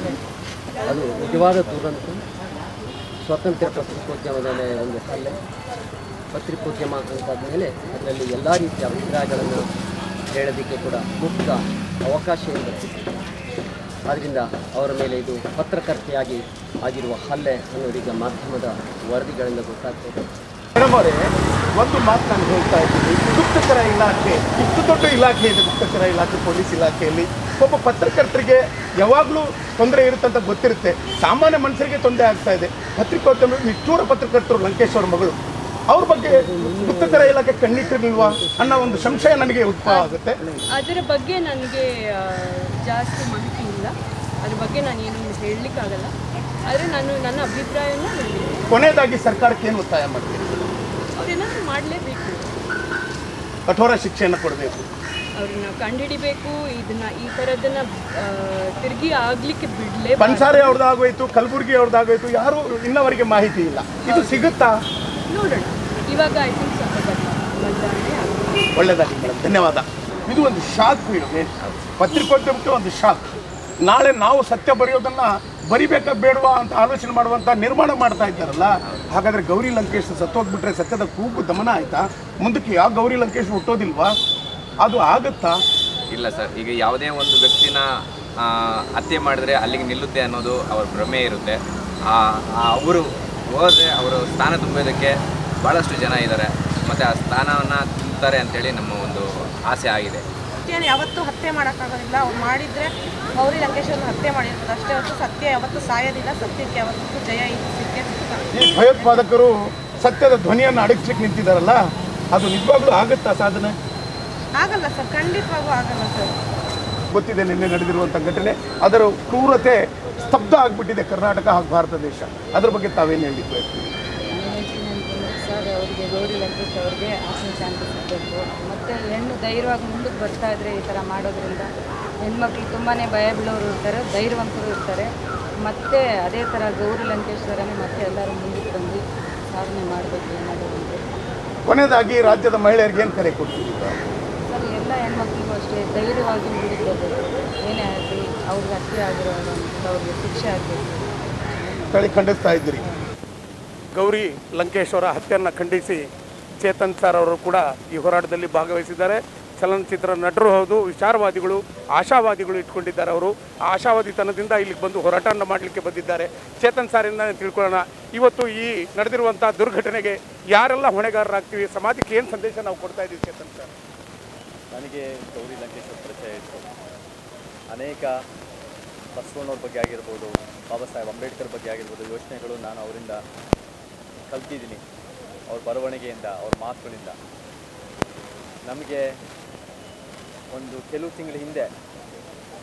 Speaker 4: ಅದು ನಿಜವಾದ ದುರಂತ ಸ್ವಾತಂತ್ರ್ಯ ಪತ್ರಿಕೋದ್ಯಮದ ಮೇಲೆ ಒಂದು ಹಲ್ಲೆ ಪತ್ರಿಕೋದ್ಯಮ ಅಂತಾದ್ಮೇಲೆ ಅದರಲ್ಲಿ ಎಲ್ಲ ರೀತಿಯ ಅಭಿಪ್ರಾಯಗಳನ್ನು ಹೇಳೋದಕ್ಕೆ ಕೂಡ ಮುಕ್ತ ಅವಕಾಶ ಇದೆ ಆದ್ದರಿಂದ ಅವರ ಮೇಲೆ ಇದು ಪತ್ರಕರ್ತೆಯಾಗಿ ಆಗಿರುವ ಹಲ್ಲೆ ಅನ್ನೋದೀಗ ಮಾಧ್ಯಮದ ವರದಿಗಳಿಂದ ಗೊತ್ತಾಗ್ತದೆ
Speaker 2: ಮೇಡಮ್ ಅವರೇ ಒಂದು ಮಾತು ನಾನು ಹೇಳ್ತಾ ಇದ್ದೀನಿ ಗುಪ್ತಚರ ಇಲಾಖೆ ಇಷ್ಟು ದೊಡ್ಡ ಇಲಾಖೆ ಇದೆ ಗುಪ್ತಚರ ಇಲಾಖೆ ಪೊಲೀಸ್ ಇಲಾಖೆಯಲ್ಲಿ ಒಬ್ಬ ಪತ್ರಕರ್ತರಿಗೆ ಯಾವಾಗಲೂ ತೊಂದರೆ ಇರುತ್ತೆ ಅಂತ ಗೊತ್ತಿರುತ್ತೆ ಸಾಮಾನ್ಯ ಮನುಷ್ಯರಿಗೆ ತೊಂದರೆ ಆಗ್ತಾ ಇದೆ ಪತ್ರಿಕೋದ್ಯಮ ನಿಷ್ಠೂರ ಪತ್ರಕರ್ತರು ಲಂಕೇಶ್ ಅವ್ರ ಮಗಳು ಅವ್ರ ಬಗ್ಗೆ ಗುಪ್ತಚರ ಇಲಾಖೆ ಕಣ್ಣಿಟ್ಟಿರ್ಲಿಲ್ವಾ ಅನ್ನೋ ಒಂದು ಸಂಶಯ ನನಗೆ ಉದ್ಭವ ಆಗುತ್ತೆ
Speaker 5: ಅದರ ಬಗ್ಗೆ ನನಗೆ ಆ, ಜಾಸ್ತಿ ಮಾಹಿತಿ ಇಲ್ಲ ಅದ್ರ ಬಗ್ಗೆ ನಾನು ಏನು ಹೇಳಲಿಕ್ಕಾಗಲ್ಲ ಆದರೆ ನಾನು ನನ್ನ ಅಭಿಪ್ರಾಯನ ಹೇಳಿದ್ದೀನಿ
Speaker 2: ಕೊನೆಯದಾಗಿ ಸರ್ಕಾರಕ್ಕೆ ಏನು ಒತ್ತಾಯ ಮಾಡ್ತೀನಿ
Speaker 5: ಅವ್ರೇನಾದ್ರು ಮಾಡಲೇಬೇಕು
Speaker 2: ಕಠೋರ ಶಿಕ್ಷೆಯನ್ನು ಕೊಡಬೇಕು
Speaker 5: ಅವ್ರನ್ನ ಕಂಡುಹಿಡಿಬೇಕು ಇದನ್ನ ಈ ಥರದನ್ನ ತಿರುಗಿ ಆಗಲಿಕ್ಕೆ ಬಿಡಲೇ
Speaker 2: ಬನ್ಸಾರೆ ಅವ್ರದ್ದಾಗೋಯ್ತು ಕಲಬುರ್ಗಿ ಅವ್ರದ್ದಾಗೋಯ್ತು ಯಾರು ಇನ್ನವರೆಗೆ ಮಾಹಿತಿ ಇಲ್ಲ ಇದು ಸಿಗುತ್ತಾ
Speaker 5: ನೋಡೋಣ ಇವಾಗ ಐ ಥಿಂಕ್ ಸ್ವಲ್ಪ ಬದಲ- ಬದಲಾವಣೆ ಆಗಿದೆ
Speaker 2: ಒಳ್ಳೆಯದಾಗಿ ಮೇಡಮ್ ಧನ್ಯವಾದ ಇದು ಒಂದು ಶಾಕ್ ಇದು ಪತ್ರಿಕೋದ್ಯಮಕ್ಕೆ ಒಂದು ಶಾಕ್ ನಾಳೆ ನಾವು ಸತ್ಯ ಬರೆಯೋದನ್ನ ಬರಿಬೇಕಾ ಬೇಡವಾ ಅಂತ ಆಲೋಚನೆ ಮಾಡುವಂತ ನಿರ್ಮಾಣ ಮಾಡ್ತಾ ಇದ್ದಾರಲ್ಲ ಹಾಗಾದ್ರೆ ಗೌರಿ ಲಂಕೇಶ್ ಸತ್ತೋಗ್ಬಿಟ್ರೆ ಸತ್ಯದ ಕೂಗು ದಮನ ಆಯ್ತಾ ಮುಂದಕ್ಕೆ ಯಾವ ಗೌರಿ ಲಂಕೇಶ್ ಹುಟ್ಟೋದಿಲ್ವಾ ಅದು ಆಗುತ್ತಾ
Speaker 6: ಇಲ್ಲ ಸರ್ ಈಗ ಯಾವುದೇ ಒಂದು ವ್ಯಕ್ತಿನ ಆ, ಹತ್ಯೆ ಮಾಡಿದ್ರೆ ಅಲ್ಲಿಗೆ ನಿಲ್ಲುತ್ತೆ ಅನ್ನೋದು ಅವ್ರ ಭ್ರಮೆ ಇರುತ್ತೆ ಅವರು ಹೋದರೆ ಅವರು ಸ್ಥಾನ ತುಂಬೋದಕ್ಕೆ ಭಾಳಷ್ಟು ಜನ ಇದ್ದಾರೆ ಮತ್ತು ಆ ಸ್ಥಾನವನ್ನು ತುಂಬುತ್ತಾರೆ ಅಂತೇಳಿ ನಮ್ಮ ಒಂದು ಆಸೆ ಆಗಿದೆ
Speaker 7: ಸತ್ಯನ ಯಾವತ್ತೂ ಹತ್ಯೆ ಮಾಡೋಕ್ಕಾಗೋದಿಲ್ಲ ಅವ್ರು ಮಾಡಿದರೆ ಗೌರಿ ಲಂಕೇಶ್ವರನ ಹತ್ಯೆ ಮಾಡಿರ್ತಾರೆ ಅಷ್ಟೇ ಹೊರತು ಸತ್ಯ ಯಾವತ್ತೂ ಸಾಯೋದಿಲ್ಲ ಸತ್ಯಕ್ಕೆ ಯಾವತ್ತೂ ಜಯ ಇದು ಸಿಕ್ಕೇ ಸಿಗ್ತದೆ
Speaker 2: ಈ ಭಯೋತ್ಪಾದಕರು ಸತ್ಯದ ಧ್ವನಿಯನ್ನು ಅಡಗಿಸ್ಲಿಕ್ಕೆ ನಿಂತಿದ್ದಾರಲ್ಲ ಅದು ನಿಜವಾಗ್ಲೂ ಆಗುತ್ತಾ ಸಾಧನೆ
Speaker 7: ಆಗಲ್ಲ ಸರ್ ಖಂಡಿತವಾಗೂ ಆಗಲ್ಲ ಸರ್
Speaker 2: ಗೊತ್ತಿದೆ ನಿನ್ನೆ ನಡೆದಿರುವಂಥ ಘಟನೆ ಅದರ ಕ್ರೂರತೆ ಸ್ತಬ್ಧ ಆಗಿಬಿಟ್ಟಿದೆ ಕರ್ನಾಟಕ ಹಾಗೂ ಭಾರತ ದೇಶ ಅದ್ರ ಬಗ್ಗೆ ತಾವೇನು ಹೇಳಲಿಕ್ಕೆ ಬಯಸ್ತೀರಿ
Speaker 8: ಸರ್ ಅವರಿಗೆ ಗೌರಿ ಲಂಕೇಶ್ ಅವ್ರಿಗೆ ಆತ್ಮ ಶಾಂತಿ ಸಿಗಬೇಕು ಮತ್ತು ಹೆಣ್ಣು ಧೈರ್ಯವಾಗಿ ಮುಂದಕ್ಕೆ ಬರ್ತಾ ಇದ್ರೆ ಈ ಥರ ಮಾಡೋದ್ರಿಂದ ಹೆಣ್ಮಕ್ಳು ತುಂಬಾ ಭಯ ಬೀಳೋರು ಇರ್ತಾರೆ ಧೈರ್ಯವಂತರು ಇರ್ತಾರೆ ಮತ್ತು ಅದೇ ಥರ ಗೌರಿ ಲಂಕೇಶ್ವರನೇ ಮತ್ತೆ ಎಲ್ಲರೂ ಮುಂದಕ್ಕೆ ಬಂದು ಸಾಧನೆ ಮಾಡಬೇಕು ಏನಾದರೂ ಅಂತ
Speaker 2: ಕೊನೆಯದಾಗಿ ರಾಜ್ಯದ ಮಹಿಳೆಯರಿಗೆ ಏನು ಕರೆ ಕೊಡ್ತೀವಿ
Speaker 8: ಸರ್ ಎಲ್ಲ ಹೆಣ್ಮಕ್ಳಿಗೂ ಅಷ್ಟೇ ಧೈರ್ಯವಾಗಿ ಮುಂದಕ್ಕೆ ಬರಬೇಕು ಏನೇ ಆಗಲಿ ಅವ್ರಿಗೆ ಹತ್ಯೆ ಆಗಿರೋದು ಅವ್ರಿಗೆ ಶಿಕ್ಷೆ ಆಗಬೇಕು
Speaker 2: ತಳಿ ಖಂಡಿಸ್ತಾ ಇದ್ದೀರಿ ಗೌರಿ ಲಂಕೇಶ್ವರ ಹತ್ಯೆಯನ್ನು ಖಂಡಿಸಿ ಚೇತನ್ ಸರ್ ಅವರು ಕೂಡ ಈ ಹೋರಾಟದಲ್ಲಿ ಭಾಗವಹಿಸಿದ್ದಾರೆ ಚಲನಚಿತ್ರ ನಟರು ಹೌದು ವಿಚಾರವಾದಿಗಳು ಆಶಾವಾದಿಗಳು ಇಟ್ಕೊಂಡಿದ್ದಾರೆ ಅವರು ಆ ಆಶಾವಾದಿತನದಿಂದ ಇಲ್ಲಿಗೆ ಬಂದು ಹೋರಾಟವನ್ನು ಮಾಡಲಿಕ್ಕೆ ಬಂದಿದ್ದಾರೆ ಚೇತನ್ ಸಾರಿಂದ ತಿಳ್ಕೊಳ್ಳೋಣ ಇವತ್ತು ಈ ನಡೆದಿರುವಂಥ ದುರ್ಘಟನೆಗೆ ಯಾರೆಲ್ಲ ಹೊಣೆಗಾರರಾಗ್ತೀವಿ ಸಮಾಜಕ್ಕೆ ಏನು ಸಂದೇಶ ನಾವು ಕೊಡ್ತಾ ಇದ್ದೀವಿ ಚೇತನ್ ಸರ್
Speaker 9: ನನಗೆ ಗೌರಿ ಲಂಕೇಶ್ವರ ಪರಿಚಯ ಇತ್ತು ಅನೇಕ ಬಸವಣ್ಣವ್ರ ಬಗ್ಗೆ ಆಗಿರ್ಬೋದು ಬಾಬಾ ಸಾಹೇಬ್ ಅಂಬೇಡ್ಕರ್ ಬಗ್ಗೆ ಆಗಿರ್ಬೋದು ಯೋಚನೆಗಳು ನಾನು ಅವರಿಂದ ಕಲ್ತಿದ್ದೀನಿ ಅವ್ರ ಬರವಣಿಗೆಯಿಂದ ಅವ್ರ ಮಾತುಗಳಿಂದ ನಮಗೆ ಒಂದು ಕೆಲವು ತಿಂಗಳ ಹಿಂದೆ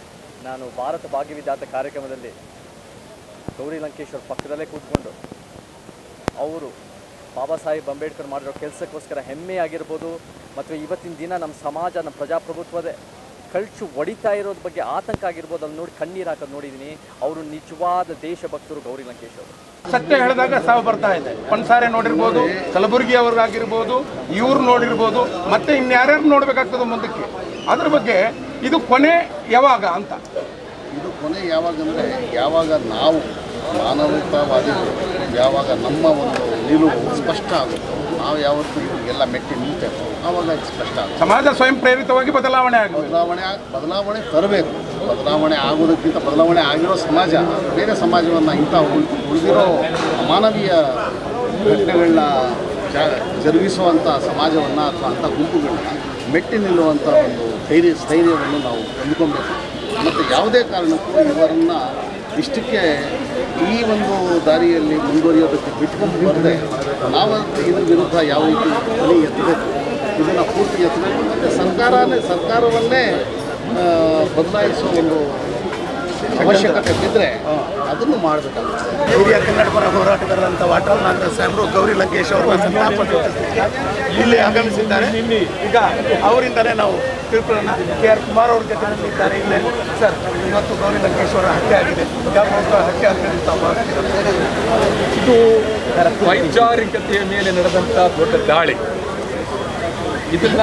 Speaker 9: ನಾನು ಭಾರತ ಭಾಗ್ಯವಿಧಾತ ಕಾರ್ಯಕ್ರಮದಲ್ಲಿ ಗೌರಿ ಲಂಕೇಶ್ವರ್ ಪಕ್ಕದಲ್ಲೇ ಕೂತ್ಕೊಂಡು ಅವರು ಬಾಬಾ ಸಾಹೇಬ್ ಅಂಬೇಡ್ಕರ್ ಮಾಡಿರೋ ಕೆಲಸಕ್ಕೋಸ್ಕರ ಹೆಮ್ಮೆ ಆಗಿರ್ಬೋದು ಮತ್ತು ಇವತ್ತಿನ ದಿನ ನಮ್ಮ ಸಮಾಜ ನಮ್ಮ ಪ್ರಜಾಪ್ರಭುತ್ವದ ಕಳ್ಚು ಹೊಡಿತಾ ಇರೋದ್ರ ಬಗ್ಗೆ ಆತಂಕ ಆಗಿರ್ಬೋದು ಅಲ್ಲಿ ನೋಡಿ ಕಣ್ಣೀರು ಹಾಕೋದು ನೋಡಿದ್ದೀನಿ ಅವರು ನಿಜವಾದ ದೇಶಭಕ್ತರು ಗೌರಿ ಲಂಕೇಶ್ ಅವರು
Speaker 10: ಸತ್ಯ ಹೇಳಿದಾಗ ಸಾವು ಬರ್ತಾ ಇದೆ ಪನ್ಸಾರೆ ನೋಡಿರ್ಬೋದು ಕಲಬುರಗಿ ಅವ್ರಿಗಾಗಿರ್ಬೋದು ಇವ್ರು ನೋಡಿರ್ಬೋದು ಮತ್ತೆ ಇನ್ಯಾರ್ಯಾರು ನೋಡ್ಬೇಕಾಗ್ತದೆ ಮುಂದಕ್ಕೆ ಅದ್ರ ಬಗ್ಗೆ ಇದು ಕೊನೆ ಯಾವಾಗ ಅಂತ
Speaker 11: ಇದು ಕೊನೆ ಯಾವಾಗ ಅಂದರೆ ಯಾವಾಗ ನಾವು ಮಾನವತಾವಾದಿಗಳು ಯಾವಾಗ ನಮ್ಮ ಒಂದು ನಿಲುವು ಸ್ಪಷ್ಟ ಆಗುತ್ತೋ ನಾವು ಯಾವತ್ತೂ ಇವರಿಗೆಲ್ಲ ಮೆಟ್ಟಿ ನಿಲ್ತೇವೋ ಆವಾಗ ಇದು ಸ್ಪಷ್ಟ ಆಗುತ್ತೆ
Speaker 10: ಸಮಾಜ ಸ್ವಯಂ ಪ್ರೇರಿತವಾಗಿ ಬದಲಾವಣೆ ಆಗುತ್ತೆ
Speaker 11: ಬದಲಾವಣೆ ಆಗ್- ಬದಲಾವಣೆ ತರಬೇಕು ಬದಲಾವಣೆ ಆಗೋದಕ್ಕಿಂತ ಬದಲಾವಣೆ ಆಗಿರೋ ಸಮಾಜ ಬೇರೆ ಸಮಾಜವನ್ನು ಇಂಥ ಉಳ್ ಉಳಿದಿರೋ ಅಮಾನವೀಯ ಘಟನೆಗಳನ್ನ ಜ ಜರುಗಿಸುವಂಥ ಸಮಾಜವನ್ನು ಅಥವಾ ಅಂಥ ಗುಂಪುಗಳನ್ನ ಮೆಟ್ಟಿ ನಿಲ್ಲುವಂಥ ಒಂದು ಧೈರ್ಯ ಸ್ಥೈರ್ಯವನ್ನು ನಾವು ಹೊಂದ್ಕೊಬೇಕು ಮತ್ತು ಯಾವುದೇ ಕಾರಣಕ್ಕೂ ಇವರನ್ನು ಇಷ್ಟಕ್ಕೆ ಈ ಒಂದು ದಾರಿಯಲ್ಲಿ ಮುಂದುವರಿಯೋದಕ್ಕೆ ಬಿಟ್ಕೊಂಡು ಬರದೆ ನಾವು ಇದ್ರ ವಿರುದ್ಧ ಯಾವ ರೀತಿ ಧ್ವನಿ ಎತ್ತಬೇಕು ಇದನ್ನು ಪೂರ್ತಿ ಎತ್ತಬೇಕು ಮತ್ತು ಸರ್ಕಾರನೇ ಸರ್ಕಾರವನ್ನೇ ಆ, ಬದಲಾಯಿಸುವ ಒಂದು ಅವಶ್ಯಕತೆ ಬಿದ್ದರೆ ಅದನ್ನು ಮಾಡಬೇಕಾಗುತ್ತೆ
Speaker 2: ಹಿರಿಯ ಕನ್ನಡ ಪರ ಹೋರಾಟಗಾರರಂತ ವಾಟಾಳ್ ನಾಗರಾಜ್ ಸಾಹೇಬರು ಗೌರಿ ಲಂಕೇಶ್ ಅವರ ಸಂತಾಪ ಸೂಚಿಸಲಿಕ್ಕೆ ಇಲ್ಲಿ ಆಗಮಿಸಿದ್ದಾರೆ ಈಗ ಅವರಿಂದಲೇ ನಾವು ತಿಳ್ಕೊಳ್ಳೋಣ ಕೆ ಆರ್ ಕುಮಾರ್ ಅವ್ರ ಜೊತೆ ಇದ್ದಾರೆ ಇಲ್ಲೇ ಸರ್ ಇವತ್ತು ಗೌರಿ ಲಂಕೇಶ್ ಅವರ ಹತ್ಯೆ ಆಗಿದೆ ಯಾಕೆ ಹತ್ಯೆ ಆಗಿದೆ ತಾವು ಭಾವಿಸ್ತೀರಾ?
Speaker 12: ಇದು ವೈಚಾರಿಕತೆಯ ಮೇಲೆ ನಡೆದಂಥ ದೊಡ್ಡ ದಾಳಿ ಇದನ್ನ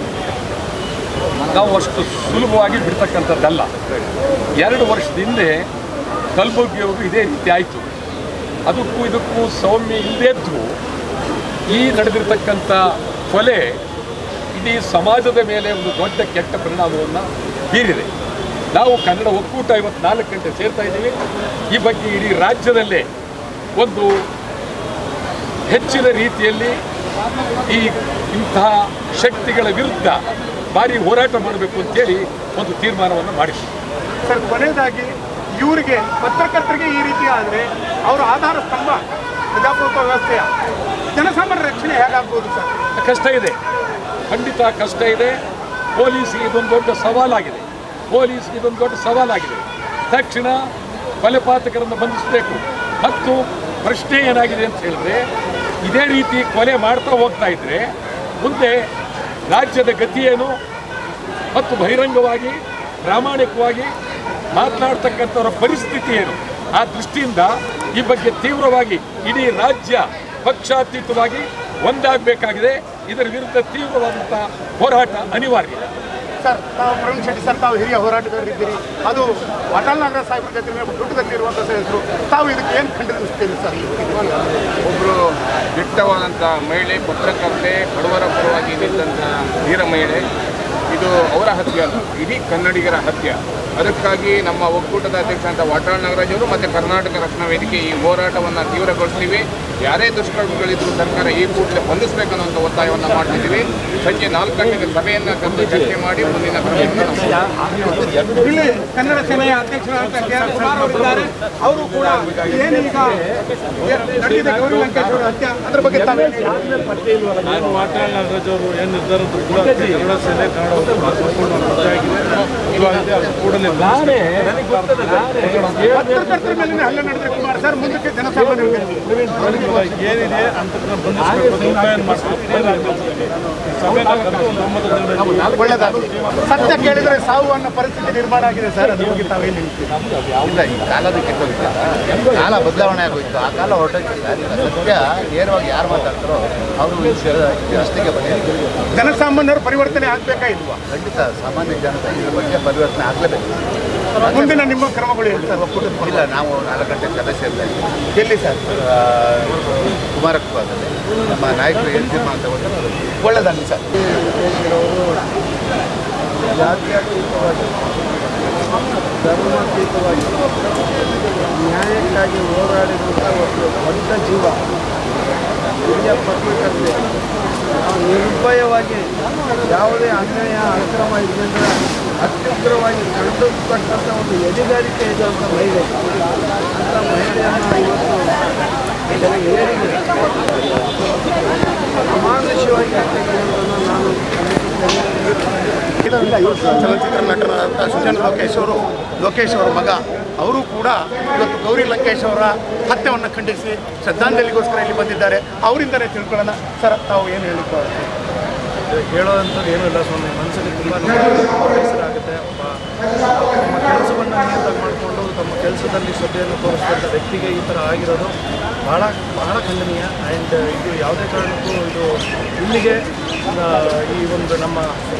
Speaker 12: ನಾವು ಅಷ್ಟು ಸುಲಭವಾಗಿ ಬಿಡ್ತಕ್ಕಂಥದ್ದಲ್ಲ ಎರಡು ವರ್ಷದ ಹಿಂದೆ ಕಲಬುರ್ಗಿಯವರು ಇದೇ ರೀತಿ ಆಯಿತು ಅದಕ್ಕೂ ಇದಕ್ಕೂ ಸೌಮ್ಯ ಇಲ್ಲದೇ ಇದ್ದರೂ ಈ ನಡೆದಿರ್ತಕ್ಕಂಥ ಕೊಲೆ ಇಡೀ ಸಮಾಜದ ಮೇಲೆ ಒಂದು ದೊಡ್ಡ ಕೆಟ್ಟ ಪರಿಣಾಮವನ್ನು ಬೀರಿದೆ ನಾವು ಕನ್ನಡ ಒಕ್ಕೂಟ ಇವತ್ತು ನಾಲ್ಕು ಗಂಟೆ ಸೇರ್ತಾ ಇದ್ದೀವಿ ಈ ಬಗ್ಗೆ ಇಡೀ ರಾಜ್ಯದಲ್ಲೇ ಒಂದು ಹೆಚ್ಚಿನ ರೀತಿಯಲ್ಲಿ ಈ ಇಂತಹ ಶಕ್ತಿಗಳ ವಿರುದ್ಧ ಭಾರಿ ಹೋರಾಟ ಮಾಡಬೇಕು ಅಂತೇಳಿ ಒಂದು ತೀರ್ಮಾನವನ್ನು ಮಾಡಿದ್ವಿ
Speaker 10: ಸರ್ ಕೊನೆಯದಾಗಿ ಇವರಿಗೆ ಪತ್ರಕರ್ತರಿಗೆ ಈ ರೀತಿ ಆದರೆ ಅವರ ಆಧಾರ ಸ್ತಂಭ ಪ್ರಜಾಪ್ರಭುತ್ವ ವ್ಯವಸ್ಥೆಯ ಜನಸಾಮಾನ್ಯರ ರಕ್ಷಣೆ ಹೇಗಾಗ್ಬೋದು ಸರ್
Speaker 12: ಕಷ್ಟ ಇದೆ ಖಂಡಿತ ಕಷ್ಟ ಇದೆ ಪೊಲೀಸ್ಗೆ ಇದೊಂದು ದೊಡ್ಡ ಸವಾಲಾಗಿದೆ ಪೊಲೀಸ್ಗೆ ಇದೊಂದು ದೊಡ್ಡ ಸವಾಲಾಗಿದೆ ತಕ್ಷಣ ಕೊಲೆಪಾತಕರನ್ನು ಬಂಧಿಸಬೇಕು ಮತ್ತು ಪ್ರಶ್ನೆ ಏನಾಗಿದೆ ಅಂತ ಹೇಳಿದ್ರೆ ಇದೇ ರೀತಿ ಕೊಲೆ ಮಾಡ್ತಾ ಹೋಗ್ತಾ ಇದ್ರೆ ಮುಂದೆ ರಾಜ್ಯದ ಗತಿ ಏನು ಮತ್ತು ಬಹಿರಂಗವಾಗಿ ಪ್ರಾಮಾಣಿಕವಾಗಿ ಮಾತನಾಡ್ತಕ್ಕಂಥವರ ಪರಿಸ್ಥಿತಿ ಏನು ಆ ದೃಷ್ಟಿಯಿಂದ ಈ ಬಗ್ಗೆ ತೀವ್ರವಾಗಿ ಇಡೀ ರಾಜ್ಯ ಪಕ್ಷಾತೀತವಾಗಿ ಒಂದಾಗಬೇಕಾಗಿದೆ ಇದರ ವಿರುದ್ಧ ತೀವ್ರವಾದಂಥ ಹೋರಾಟ ಅನಿವಾರ್ಯ
Speaker 10: ಸರ್ ತಾವು ಪ್ರವೀಣ್ ಶೆಟ್ಟಿ ಸರ್ ತಾವು ಹಿರಿಯ ಹೋರಾಟಗಾರರಿದ್ದೀರಿ ಅದು ವಾಟಾಳ್ ನಾಗರಾಜ್ ಸಾಹೇಬ್ರ ಜೊತೆ ದುಡ್ಡದಲ್ಲಿರುವಂಥ ಹೆಸರು ತಾವು ಇದಕ್ಕೆ ಏನು ಖಂಡಿಸ್ತೀರಿ ಸರ್
Speaker 13: ಒಬ್ಬರು ದಿಟ್ಟವಾದಂಥ ಮಹಿಳೆ ಪತ್ರಕರ್ತೆ ಬಡವರ ಪರವಾಗಿ ನಿಂತಹ ಧೀರ ಮಹಿಳೆ ಇದು ಅವರ ಹತ್ಯೆ ಅಲ್ಲ ಇಡೀ ಕನ್ನಡಿಗರ ಹತ್ಯೆ ಅದಕ್ಕಾಗಿ ನಮ್ಮ ಒಕ್ಕೂಟದ ಅಧ್ಯಕ್ಷ ಅಂತ ವಾಟಾಳ್ ನಾಗರಾಜ್ ಅವರು ಮತ್ತು ಕರ್ನಾಟಕ ರಕ್ಷಣಾ ವೇದಿಕೆ ಈ ಹೋರಾಟವನ್ನು ತೀವ್ರಗೊಳಿಸ್ತೀವಿ ಯಾರೇ ದುಷ್ಕರ್ಮಗಳಿದ್ರು ಸರ್ಕಾರ ಈ ಕೂಡಲೇ ಬಂಧಿಸಬೇಕನ್ನುವಂಥ ಒತ್ತಾಯವನ್ನು ಮಾಡ್ತಿದ್ದೀವಿ ಸಂಜೆ ನಾಲ್ಕು ಗಂಟೆಗೆ ಸಭೆಯನ್ನು ಕರೆದು ಚರ್ಚೆ ಮಾಡಿ ಮುಂದಿನ ಕ್ರಮವನ್ನು ನಾವು
Speaker 10: ಇಲ್ಲಿ ಕನ್ನಡ ಸೇನೆಯ ಅಧ್ಯಕ್ಷರಾದ ಕೆ ಆರ್ ಕುಮಾರ್ ಅವರಿದ್ದಾರೆ ಅವರು ಕೂಡ ಏನೀಗ ನಡೆದಿದೆ ಗೌರಿ ಲಂಕೇಶ್ ಅವರ ಹತ್ಯೆ ಅದ್ರ ಬಗ್ಗೆ ತಾವು
Speaker 14: ನಾನು ವಾಟಾಳ್ ನಾಗರಾಜ್ ಅವರು ಏನು ನಿರ್ಧಾರ ಕೂಡ ಕನ್ನಡ ಸೇನೆ ಕನ್ನಡ ಒಕ್ಕೂಟ ಮದುವೆ ಆಗಿದೆ ಇವಾಗ ಅದು ಕೂಡಲೇ
Speaker 10: ಪತ್ರಕರ್ತರ ಮೇಲಿನ ಹಲ್ಲೆ ನಡೆದ್ರೆ ಕುಮಾರ್ ಸರ್ ಮುಂದಕ್ಕೆ ಜನಸಾಮಾನ್ಯರಿಗೆ
Speaker 14: ಏನಿದೆ ಅಂತಕ್ಕಂಥ ಬಂಧಿಸಬೇಕು ಅಂತ ಒತ್ತಾಯ ಮಾಡ್ತಾರೆ ಸಭೆನ ಕರೆದು ಒಂದು ಒಮ್ಮತ ನಿರ್ಣಯ
Speaker 10: ಒಳ್ಳೆದಾಗಲಿ ಸತ್ಯ ಕೇಳಿದ್ರೆ ಸಾವು ಅನ್ನೋ ಪರಿಸ್ಥಿತಿ ನಿರ್ಮಾಣ ಆಗಿದೆ ಸರ್ ಅದ್ರ ಬಗ್ಗೆ ತಾವೇನು ಹೇಳ್ತೀರಿ
Speaker 11: ಇಲ್ಲ ಈ ಕಾಲದ ಕೆಟ್ಟೋಗಿತ್ತು ಕಾಲ ಬದಲಾವಣೆ ಆಗೋಯ್ತು ಆ ಕಾಲ ಹೊರಟೋಗಿಲ್ಲ ಈಗ ಸತ್ಯ ನೇರವಾಗಿ ಯಾರು ಮಾತಾಡ್ತಾರೋ ಅವರು ಅಷ್ಟಿಗೆ ಬಂದಿದ್ದಾರೆ
Speaker 10: ಜನಸಾಮಾನ್ಯರು ಪರಿವರ್ತನೆ ಆಗ್ಬೇಕಾ ಇಲ್ವಾ
Speaker 11: ಖಂಡಿತ ಸಾಮಾನ್ಯ ಜನತೆ ಇದ್ರ ಬಗ್ಗೆ ಪರಿವರ್ತನೆ ಆಗಲೇಬೇಕು
Speaker 10: ಮುಂದಿನ ನಿಮ್ಮ ಕ್ರಮಗಳು ಏನು ಸರ್ ಒಕ್ಕೂಟದ
Speaker 11: ಇಲ್ಲ ನಾವು ನಾಲ್ಕು ಗಂಟೆ ಸಭೆ ಸೇರ್ತಾ ಇದ್ದೀವಿ
Speaker 10: ಎಲ್ಲಿ ಸರ್
Speaker 11: ಆ, ಕುಮಾರಕುಪ್ಪದಲ್ಲಿ ನಮ್ಮ ನಾಯಕರು ಏನು ತೀರ್ಮಾನ ತಗೊಂಡು
Speaker 10: ಒಳ್ಳೆದಾಗಲಿ ಸರ್
Speaker 4: ಜಾತ್ಯತೀತವಾಗಿ ಧರ್ಮಾತೀತವಾಗಿ ನ್ಯಾಯಕ್ಕಾಗಿ ಹೋರಾಡಿದಂಥ ಒಂದು ದೊಡ್ಡ ಜೀವ ಹಿರಿಯ ಪತ್ರಕರ್ತೆ ನಾವು ನಿರ್ಭಯವಾಗಿ ಯಾವುದೇ ಅನ್ಯಾಯ ಅಕ್ರಮ ಇದ್ದರೆ ಅತ್ಯುಗ್ರವಾಗಿ ತಡೆದುಕೊಂಡಂಥ ಒಂದು ಎದೆಗಾರಿಕೆ ಇದ್ದಂಥ ಮಹಿಳೆ ಅಂಥ ಮಹಿಳೆಯನ್ನು ಇವತ್ತು ಏರಿಗೆ ಅಮಾನುಷವಾಗಿ ಹತ್ಯೆಗಳನ್ನು ನಾನು ಖಂಡಿಸುತ್ತೇನೆ
Speaker 2: ಚಲನಚಿತ್ರ ನಟನಾದಂಥ ಸುಜನ್ ಲೋಕೇಶ್ ಅವರು ಲೋಕೇಶ್ ಅವರ ಮಗ ಅವರು ಕೂಡ ಇವತ್ತು ಗೌರಿ ಲಂಕೇಶ್ ಅವರ ಹತ್ಯೆಯನ್ನು ಖಂಡಿಸಿ ಶ್ರದ್ಧಾಂಜಲಿಗೋಸ್ಕರ ಇಲ್ಲಿ ಬಂದಿದ್ದಾರೆ ಅವರಿಂದಲೇ ತಿಳ್ಕೊಳ್ಳೋಣ ಸರ್ ತಾವು ಏನು ಹೇಳಿದ್ರು
Speaker 14: ಹೇಳೋವಂಥದ್ದು ಏನೂ ಇಲ್ಲ ಸ್ವಾಮಿ ಮನಸ್ಸಿಗೆ ತುಂಬ ಬೇಸರ ಆಗುತ್ತೆ ಒಬ್ಬ ತಮ್ಮ ಕೆಲಸವನ್ನು ನಿಯಂತ್ರಣ ಮಾಡಿಕೊಂಡು ತಮ್ಮ ಕೆಲಸದಲ್ಲಿ ಶ್ರದ್ಧೆಯನ್ನು ತೋರಿಸಿದಂಥ ವ್ಯಕ್ತಿಗೆ ಈ ಥರ ಆಗಿರೋದು ಬಹಳ ಬಹಳ ಖಂಡನೀಯ ಆ್ಯಂಡ್ ಇದು ಯಾವುದೇ ಕಾರಣಕ್ಕೂ ಇದು ಇಲ್ಲಿಗೆ ಆ, ಈ ಒಂದು ನಮ್ಮ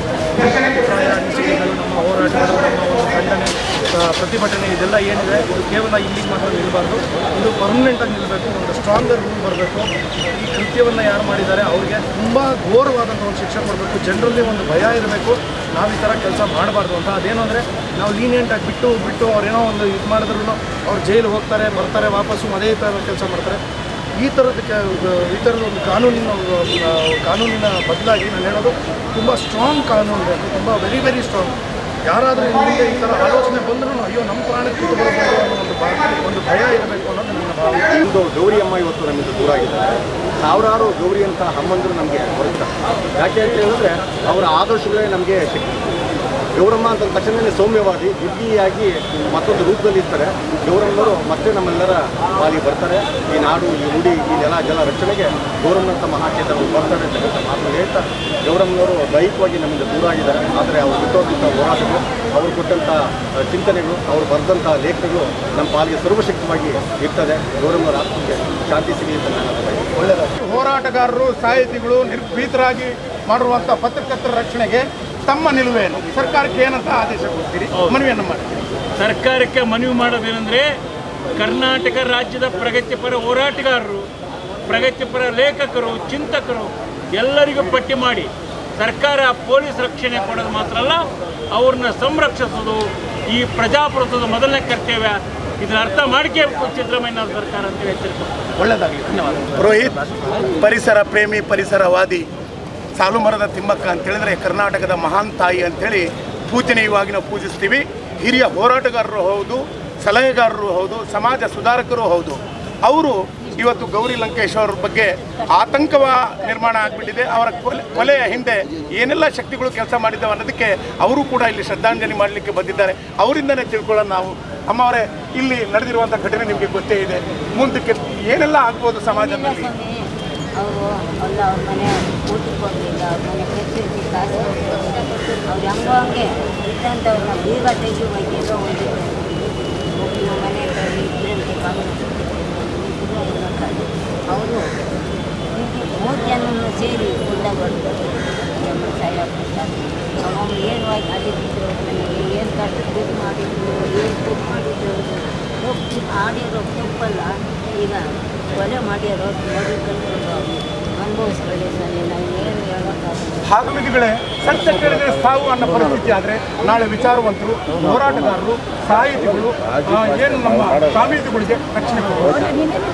Speaker 14: ಅಭಿಪ್ರಾಯ ಅನಿಸಿಕೆಗಳು ನಮ್ಮ ಹೋರಾಟಗಳು ನಮ್ಮ ಒಂದು ಖಂಡನೆ ಆ, ಪ್ರತಿಭಟನೆ ಇದೆಲ್ಲ ಏನಿದೆ ಇದು ಕೇವಲ ಇಲ್ಲಿಗೆ ಮಾತ್ರ ನಿಲ್ಲಬಾರ್ದು ಇದು ಪರ್ಮನೆಂಟಾಗಿ ನಿಲ್ಲಬೇಕು ಒಂದು ಸ್ಟ್ರಾಂಗರ್ ರೂಲ್ ಬರಬೇಕು ಈ ಕೃತ್ಯವನ್ನು ಯಾರು ಮಾಡಿದ್ದಾರೆ ಅವ್ರಿಗೆ ತುಂಬ ಘೋರವಾದಂಥ ಒಂದು ಶಿಕ್ಷೆ ಕೊಡಬೇಕು ಜನರಲ್ಲಿ ಒಂದು ಭಯ ಇರಬೇಕು ನಾವು ಈ ಥರ ಕೆಲಸ ಮಾಡಬಾರ್ದು ಅಂತ ಅದೇನು ಅಂದರೆ ನಾವು ಲೀನಿಯೆಂಟಾಗಿ ಬಿಟ್ಟು ಬಿಟ್ಟು ಅವ್ರೇನೋ ಒಂದು ಇದು ಮಾಡಿದ್ರು ಅವ್ರು ಜೈಲು ಹೋಗ್ತಾರೆ ಬರ್ತಾರೆ ವಾಪಸ್ಸು ಅದೇ ಥರ ಕೆಲಸ ಮಾಡ್ತಾರೆ ಈ ಥರದ ಕೆ ಈ ಥರದ ಒಂದು ಕಾನೂನಿನ ಆ, ಕಾನೂನಿನ ಬದಲಾಗಿ ನಾನು ಹೇಳೋದು ತುಂಬ ಸ್ಟ್ರಾಂಗ್ ಕಾನೂನು ಬೇಕು ತುಂಬ ವೆರಿ ವೆರಿ ಸ್ಟ್ರಾಂಗ್ ಯಾರಾದರೂ ಮುಂದೆ ಈ ಥರ ಆಲೋಚನೆ ಬಂದ್ರೂ ಅಯ್ಯೋ ನಮ್ಮ ಪ್ರಾಣಕ್ಕೆ ಕಿತ್ತು ಬರಬಹುದು ಅನ್ನೋ ಒಂದು ಬಾ ಒಂದು ಭಯ ಇರಬೇಕು ಅನ್ನೋದು ನನ್ನ ಭಾವನೆ
Speaker 11: ಒಂದು ಗೌರಿ ಅಮ್ಮ ಇವತ್ತು ನಮ್ಮಿಂದ ದೂರ ಆಗಿದ್ದಾರೆ ಸಾವಿರಾರು ಗೌರಿ ಅಂತ ಅಮ್ಮಂದರು ನಮಗೆ ಬರುತ್ತಾರೆ ಯಾಕೆ ಅಂತ ಹೇಳಿದ್ರೆ ಅವರ ಆದರ್ಶಗಳೇ ನಮಗೆ ಶಕ್ತಿ ಗೌರಮ್ಮ ಅಂತ ತಕ್ಷಣವೇ ಸೌಮ್ಯವಾದಿ ದುರ್ಗಿಯಾಗಿ ಮತ್ತೊಂದು ರೂಪದಲ್ಲಿ ಇರ್ತಾರೆ ಗೌರಮ್ಮನವರು ಮತ್ತೆ ನಮ್ಮೆಲ್ಲರ ಪಾಲಿಗೆ ಬರ್ತಾರೆ ಈ ನಾಡು ಈ ನುಡಿ ಈ ನೆಲ ಜಲ ರಕ್ಷಣೆಗೆ ಗೌರಮ್ಮನಂತ ಮಹಾಚೇತನರು ಬರ್ತಾರೆ ಅಂತ ಮಾತು ಹೇಳ್ತಾ ಗೌರಮ್ಮನವರು ದೈಹಿಕವಾಗಿ ನಮ್ಮಿಂದ ದೂರ ಆಗಿದ್ದಾರೆ ಆದರೆ ಅವರು ಬಿಟ್ಟೋದಂಥ ಹೋರಾಟಗಳು ಅವರು ಕೊಟ್ಟಂಥ ಅಹ್, ಚಿಂತನೆಗಳು ಅವರು ಬರೆದಂಥ ಲೇಖನಗಳು ನಮ್ಮ ಪಾಲಿಗೆ ಸರ್ವಶಕ್ತವಾಗಿ ಇರ್ತದೆ ಗೌರಮ್ಮನವರ ಆತ್ಮಕ್ಕೆ ಶಾಂತಿ ಸಿಗಲಿ ಅಂತ ನಾನು ಅಭಿಪ್ರಾಯ
Speaker 2: ಒಳ್ಳೆಯದಾಗಿ ಹೋರಾಟಗಾರರು ಸಾಹಿತಿಗಳು ನಿರ್ಭೀತರಾಗಿ ಮಾಡಿರುವಂಥ ಪತ್ರಕರ್ತರ ರಕ್ಷಣೆಗೆ ತಮ್ಮ ನಿಲುವೇನು ಸರ್ಕಾರಕ್ಕೆ ಏನಂತ ಆದೇಶ ಕೊಡ್ತೀರಿ ಮನವಿಯನ್ನು ಮಾಡ್ತೀರಿ
Speaker 15: ಸರ್ಕಾರಕ್ಕೆ ಮನವಿ ಮಾಡೋದೇನೆಂದರೆ ಕರ್ನಾಟಕ ರಾಜ್ಯದ ಪ್ರಗತಿಪರ ಹೋರಾಟಗಾರರು ಪ್ರಗತಿಪರ ಲೇಖಕರು ಚಿಂತಕರು ಎಲ್ಲರಿಗೂ ಪಟ್ಟಿ ಮಾಡಿ ಸರ್ಕಾರ ಪೊಲೀಸ್ ರಕ್ಷಣೆ ಕೊಡೋದು ಮಾತ್ರ ಅಲ್ಲ ಅವ್ರನ್ನ ಸಂರಕ್ಷಿಸೋದು ಈ ಪ್ರಜಾಪ್ರಭುತ್ವದ ಮೊದಲನೇ ಕರ್ತವ್ಯ ಇದನ್ನ ಅರ್ಥ ಮಾಡ್ಕೋಬೇಕು ಸಿದ್ದರಾಮಯ್ಯ ಸರ್ಕಾರ ಅಂತ ಎಚ್ಚರಿಕೆ
Speaker 2: ಒಳ್ಳೆಯದಾಗಲಿ ಧನ್ಯವಾದ ರೋಹಿತ್ ಪರಿಸರ ಪ್ರೇಮಿ ಪರಿಸರವಾದಿ ಸಾಲುಮರದ ತಿಮ್ಮಕ್ಕ ಅಂತ ಹೇಳಿದ್ರೆ ಕರ್ನಾಟಕದ ಮಹಾನ್ ತಾಯಿ ಅಂತೇಳಿ ಪೂಜನೀಯವಾಗಿ ನಾವು ಪೂಜಿಸ್ತೀವಿ ಹಿರಿಯ ಹೋರಾಟಗಾರರು ಹೌದು ಸಲಹೆಗಾರರು ಹೌದು ಸಮಾಜ ಸುಧಾರಕರು ಹೌದು ಅವರು ಇವತ್ತು ಗೌರಿ ಲಂಕೇಶ್ ಅವ್ರ ಬಗ್ಗೆ ಆತಂಕವ ನಿರ್ಮಾಣ ಆಗಿಬಿಟ್ಟಿದೆ ಅವರ ಕೊಲೆ ಕೊಲೆಯ ಹಿಂದೆ ಏನೆಲ್ಲ ಶಕ್ತಿಗಳು ಕೆಲಸ ಮಾಡಿದ್ದಾವೆ ಅನ್ನೋದಕ್ಕೆ ಅವರು ಕೂಡ ಇಲ್ಲಿ ಶ್ರದ್ಧಾಂಜಲಿ ಮಾಡಲಿಕ್ಕೆ ಬಂದಿದ್ದಾರೆ ಅವರಿಂದನೇ ತಿಳ್ಕೊಳ್ಳೋಣ ನಾವು ಅಮ್ಮ ಅವರೇ ಇಲ್ಲಿ ನಡೆದಿರುವಂಥ ಘಟನೆ ನಿಮಗೆ ಗೊತ್ತೇ ಇದೆ ಮುಂದಕ್ಕೆ ಏನೆಲ್ಲ ಆಗ್ಬೋದು ಸಮಾಜದಲ್ಲಿ
Speaker 16: ಅವರು ಅಲ್ಲ ಅವ್ರ ಮನೆ ಊಟಕ್ಕೆ ಹೋಗಲಿಲ್ಲ ಅವ್ರ ಮನೆ ಕೆತ್ತಿರ್ತಿ ಕಾಸು ಅವ್ರು ಹೆಂಗೋ ಹಂಗೆ ಇದ್ದಂಥವ್ರನ್ನ ಬೀಗ ತೆಗಿ ಹೋಗಿರೋ ಹೋಗಿದ್ರು ಒಬ್ಬನ ಮನೆ ಹತ್ರ ಇದ್ರಂತೆ ಕಾಂಗ್ರೆಸ್ ಅವರು ಮೂರು ಜನನು ಸೇರಿ ಗುಂಡಾಗ ಹೊಡೆದ್ರು ಅವನು ಏನು ಆಯ್ತು ಅಲ್ಲಿದ್ದರು ನನಗೆ ಏನು ಕಷ್ಟ ದುಡ್ಡು ಮಾಡಿದ್ರು ಏನು ದುಡ್ಡು ಮಾಡಿದ್ರು ತಪ್ಪು ಆಡಿರೋ ತಪ್ಪಲ್ಲ ಈಗ ಕೊಲೆ ಮಾಡಿರೋ ನೋಡಿ ಕಲ್ತ್ಕೊಂಡು ಅನುಭವಿಸ್ಕೊಳ್ಳಿ ಸರ್ ನಾವು ಏನು ಹೇಳೋಕ್ಕಾಗಲ್ಲ
Speaker 2: ಹಾಗಲುಗಳೇ ಸತ್ಯ ಕೇಳಿದ್ರೆ ಸಾವು ಅನ್ನೋ ಪರಿಸ್ಥಿತಿ ಆದರೆ ನಾಳೆ ವಿಚಾರವಂತರು ಹೋರಾಟಗಾರರು ಸಾಹಿತಿಗಳು ಆ, ಏನು ನಮ್ಮ ಸ್ವಾಮೀಜಿಗಳಿಗೆ ರಕ್ಷಣೆ ಕೊಡ್ಬೋದು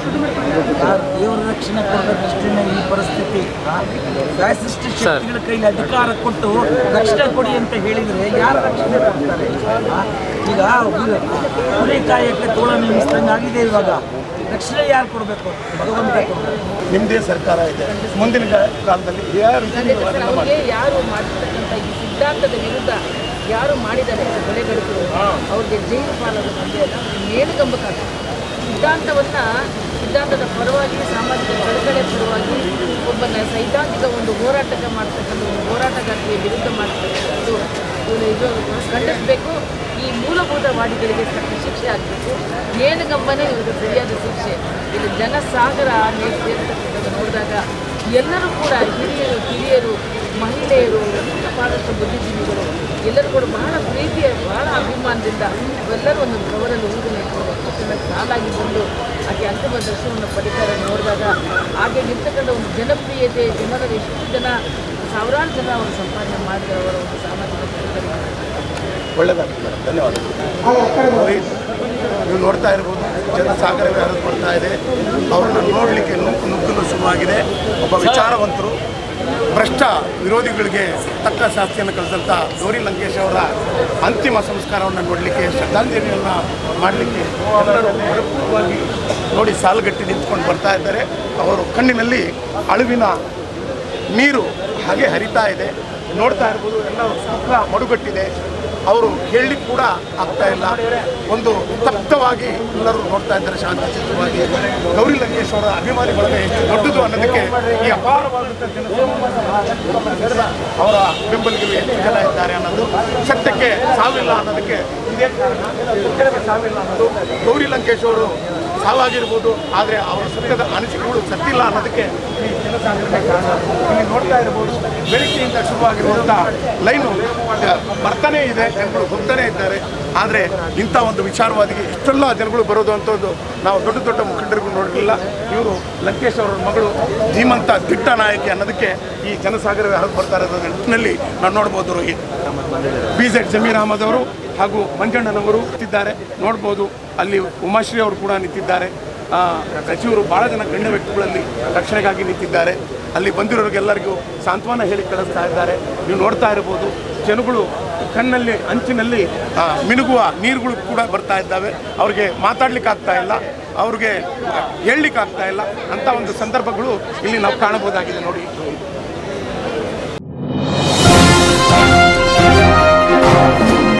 Speaker 17: ದೇವರ ರಕ್ಷಣೆ ಕೊಡಬೇಕಷ್ಟೇ ಈ ಪರಿಸ್ಥಿತಿ ಫ್ಯಾಸಿಸ್ಟ್ ಶಕ್ತಿಗಳ ಕೈಲಿ ಅಧಿಕಾರ ಕೊಟ್ಟು ರಕ್ಷಣೆ ಕೊಡಿ ಅಂತ ಹೇಳಿದ್ರೆ ಯಾರು ರಕ್ಷಣೆ ಕೊಡ್ತಾರೆ ಆ? ಈಗ ಹುಲಿ ಕಾಯಕ್ಕೆ ತೋಳ ನೇಮಿಸ್ದಂಗೆ ಆಗಿದೆ ಇವಾಗ ರಕ್ಷಣೆ ಯಾರು ಕೊಡಬೇಕು ಭಗವಂತ ಕೊಡಬೇಕು
Speaker 2: ನಿಮ್ಮದೇ ಸರ್ಕಾರ ಇದೆ ಮುಂದಿನ ಗ- ಕಾಲದಲ್ಲಿ ಯಾರು ಅದನ್ನ ಮಾಡಿ
Speaker 18: ಅವ್ರಿಗೆ ಯಾರು ಮಾಡಿರ್ತಕ್ಕಂಥ ಈ ಸಿದ್ಧಾಂತದ ವಿರುದ್ಧ ಯಾರು ಮಾಡಿದ್ದಾರೆ ಕೊಲೆಗಡುಕರು ಅವ್ರಿಗೆ ಜೈಲು ಪಾಲದ ಬಗ್ಗೆ ಮೇಲುಗಂಬಕ್ಕಾಗ್ತದೆ ಸಿದ್ಧಾಂತವನ್ನ ಸಿದ್ಧಾಂತದ ಪರವಾಗಿ ಸಾಮಾಜಿಕ ಕಳಕಳೆ ಪರವಾಗಿ ಒಬ್ಬನ ಸೈದ್ಧಾಂತಿಕ ಒಂದು ಹೋರಾಟಕ್ಕೆ ಮಾಡ್ತಕ್ಕಂಥ ಒಂದು ಹೋರಾಟಗಾರ್ತಿಯ ವಿರುದ್ಧ ಮಾಡ್ತಕ್ಕಂಥದ್ದು ಇವ್ರು ಇದು ಖಂಡಿಸಬೇಕು ಈ ಮೂಲಭೂತವಾದಿಗಳಿಗೆ ತಕ್ಕ ಶಿಕ್ಷೆ ಆಗಬೇಕು ಮೇಲುಗಂಬನೇ ಇವರು ಸರಿಯಾದ ಶಿಕ್ಷೆ ಇದು ಜನಸಾಗರ ಮೇಲೆ ಸೇರ್ತಕ್ಕಂಥದ್ದು ನೋಡಿದಾಗ ಎಲ್ಲರೂ ಕೂಡ ಹಿರಿಯರು ಕಿರಿಯರು ಮಹಿಳೆಯರು ಪಾದಷ್ಟು ಬುದ್ಧಿಜೀವಿಗಳು ಎಲ್ಲರೂ ಕೂಡ ಬಹಳ ಪ್ರೀತಿಯ ಬಹಳ ಅಭಿಮಾನದಿಂದ ಎಲ್ಲರೂ ಒಂದು ಗೌರವ ಊರು ನೆಟ್ಕೊಂಡು ಎಷ್ಟು ಚೆನ್ನಾಗಿ ಸಾಲಾಗಿ ಬಂದು ಆಕೆ ಅಂತಿಮ ದರ್ಶನವನ್ನು ಪಡಿತಾರೆ ನೋಡಿದಾಗ ಹಾಗೆ ಇರ್ತಕ್ಕಂಥ ಒಂದು ಜನಪ್ರಿಯತೆ ಜನರ ಎಷ್ಟು ಜನ ಸಾವಿರಾರು ಜನ ಅವರು ಸಂಪಾದನೆ ಮಾಡಿದ್ರೆ ಅವರ ಒಂದು ಸಾಮಾಜಿಕ ಕೆಲಸಗಳಿಗೆ
Speaker 2: ಒಳ್ಳೆಯದಾಗ್ತದೆ ಮೇಡಮ್ ಧನ್ಯವಾದ ರೋಹಿತ್ ನೀವು ನೋಡ್ತಾ ಇರ್ಬೋದು ಜನಸಾಗರವೇ ಹರಿದುಕೊಳ್ತಾ ಇದೆ ಅವ್ರನ್ನ ನೋಡಲಿಕ್ಕೆ ನುಗ್ಗು ನುಗ್ಗಲು ಶುರುವಾಗಿದೆ ಒಬ್ಬ ವಿಚಾರವಂತರು ಭ್ರಷ್ಟ ವಿರೋಧಿಗಳಿಗೆ ತಕ್ಕ ಶಾಸ್ತಿಯನ್ನು ಕಲಿಸಂಥ ಗೌರಿ ಲಂಕೇಶ್ ಅವರ ಅಂತಿಮ ಸಂಸ್ಕಾರವನ್ನು ನೋಡಲಿಕ್ಕೆ ಶ್ರದ್ಧಾಂಜಲಿಯನ್ನು ಮಾಡಲಿಕ್ಕೆ ಎಲ್ಲರೂ ಭರಪೂರ್ವವಾಗಿ ನೋಡಿ ಸಾಲುಗಟ್ಟಿ ನಿಂತ್ಕೊಂಡು ಬರ್ತಾ ಇದ್ದಾರೆ ಅವರು ಕಣ್ಣಿನಲ್ಲಿ ಅಳುವಿನ ನೀರು ಹಾಗೆ ಹರಿತಾ ಇದೆ ನೋಡ್ತಾ ಇರ್ಬೋದು ಎಲ್ಲ ಮುಖ ಮಡುಗಟ್ಟಿದೆ ಅವರು ಹೇಳಲಿಕ್ಕೆ ಕೂಡ ಆಗ್ತಾ ಇಲ್ಲ ಒಂದು ತಪ್ತವಾಗಿ ಎಲ್ಲರೂ ನೋಡ್ತಾ ಇದ್ದಾರೆ ಶಾಂತಿಯುತವಾಗಿ ಗೌರಿ ಲಂಕೇಶ್ ಅವರ ಅಭಿಮಾನಿ ಬಳಗ ಎಷ್ಟು ದೊಡ್ಡದು ಅನ್ನೋದಕ್ಕೆ ಈ ಅಪಾರವಾದಂಥ ಜನಸಮೂಹ ಅವರ ಬೆಂಬಲಿಗರು ಎಷ್ಟು ಜನ ಇದ್ದಾರೆ ಅನ್ನೋದು ಸತ್ಯಕ್ಕೆ ಸಾವಿಲ್ಲ ಅನ್ನೋದಕ್ಕೆ ಇದೇ ಕಾರಣ ಸತ್ಯಕ್ಕೆ ಸಾವಿಲ್ಲ ಅನ್ನೋದು ಗೌರಿ ಲಂಕೇಶ್ ಅವರು ಸಾವಾಗಿರ್ಬೋದು ಆದರೆ ಅವರ ಸತ್ಯದ ಅನಿಸಿಕೆಗಳು ಸತ್ತಿಲ್ಲ ಅನ್ನೋದಕ್ಕೆ ಈ ಜನಸಾಗರಕ್ಕೆ ಕಾರಣ ಇಲ್ಲಿ ನೋಡ್ತಾ ಇರ್ಬೋದು ಬೆಳಗ್ಗೆಯಿಂದ ಶುರುವಾಗಿರುವಂಥ ಲೈನು ಬರ್ತಾನೇ ಇದೆ ಜನಗಳು ಹೋಗ್ತಾನೆ ಇದ್ದಾರೆ ಆದರೆ ಇಂಥ ಒಂದು ವಿಚಾರವಾದಿಗೆ ಇಷ್ಟೆಲ್ಲ ಜನಗಳು ಬರೋದು ಅಂತದ್ದು ನಾವು ದೊಡ್ಡ ದೊಡ್ಡ ಮುಖಂಡರಿಗೂ ನೋಡಲಿಲ್ಲ ಇವರು ಲಂಕೇಶ್ ಅವರ ಮಗಳು ಧೀಮಂತ ದಿಟ್ಟ ನಾಯಕಿ ಅನ್ನೋದಕ್ಕೆ ಈ ಜನಸಾಗರವೇ ಹೊರಗೆ ಬರ್ತಾ ಇರೋದು ನಿಟ್ಟಿನಲ್ಲಿ ನಾವು ನೋಡ್ಬೋದು ರೋಹಿತ್ ಬಿ ಜೆಡ್ ಜಮೀರ್ ಅಹಮದ್ ಅವರು ಹಾಗೂ ಮಂಜಣ್ಣನವರು ನಿಂತಿದ್ದಾರೆ ನೋಡ್ಬೋದು ಅಲ್ಲಿ ಉಮಾಶ್ರೀ ಅವರು ಕೂಡ ನಿಂತಿದ್ದಾರೆ ಆ, ಸಚಿವರು ಭಾಳ ಜನ ಗಣ್ಯ ವ್ಯಕ್ತಿಗಳಲ್ಲಿ ರಕ್ಷಣೆಗಾಗಿ ನಿಂತಿದ್ದಾರೆ ಅಲ್ಲಿ ಬಂದಿರೋರಿಗೆಲ್ಲರಿಗೂ ಸಾಂತ್ವನ ಹೇಳಿ ಕಳಿಸ್ತಾ ಇದ್ದಾರೆ ನೀವು ನೋಡ್ತಾ ಇರ್ಬೋದು ಜನಗಳು ಕಣ್ಣಲ್ಲಿ ಅಂಚಿನಲ್ಲಿ ಆ, ಮಿನುಗುವ ನೀರುಗಳು ಕೂಡ ಬರ್ತಾ ಇದ್ದಾವೆ ಅವ್ರಿಗೆ ಮಾತಾಡ್ಲಿಕ್ಕೆ ಆಗ್ತಾ ಇಲ್ಲ ಅವ್ರಿಗೆ ಹೇಳಲಿಕ್ಕೆ ಆಗ್ತಾ ಇಲ್ಲ ಅಂತ ಒಂದು ಸಂದರ್ಭಗಳು ಇಲ್ಲಿ ನಾವು ಕಾಣಬಹುದಾಗಿದೆ ನೋಡಿ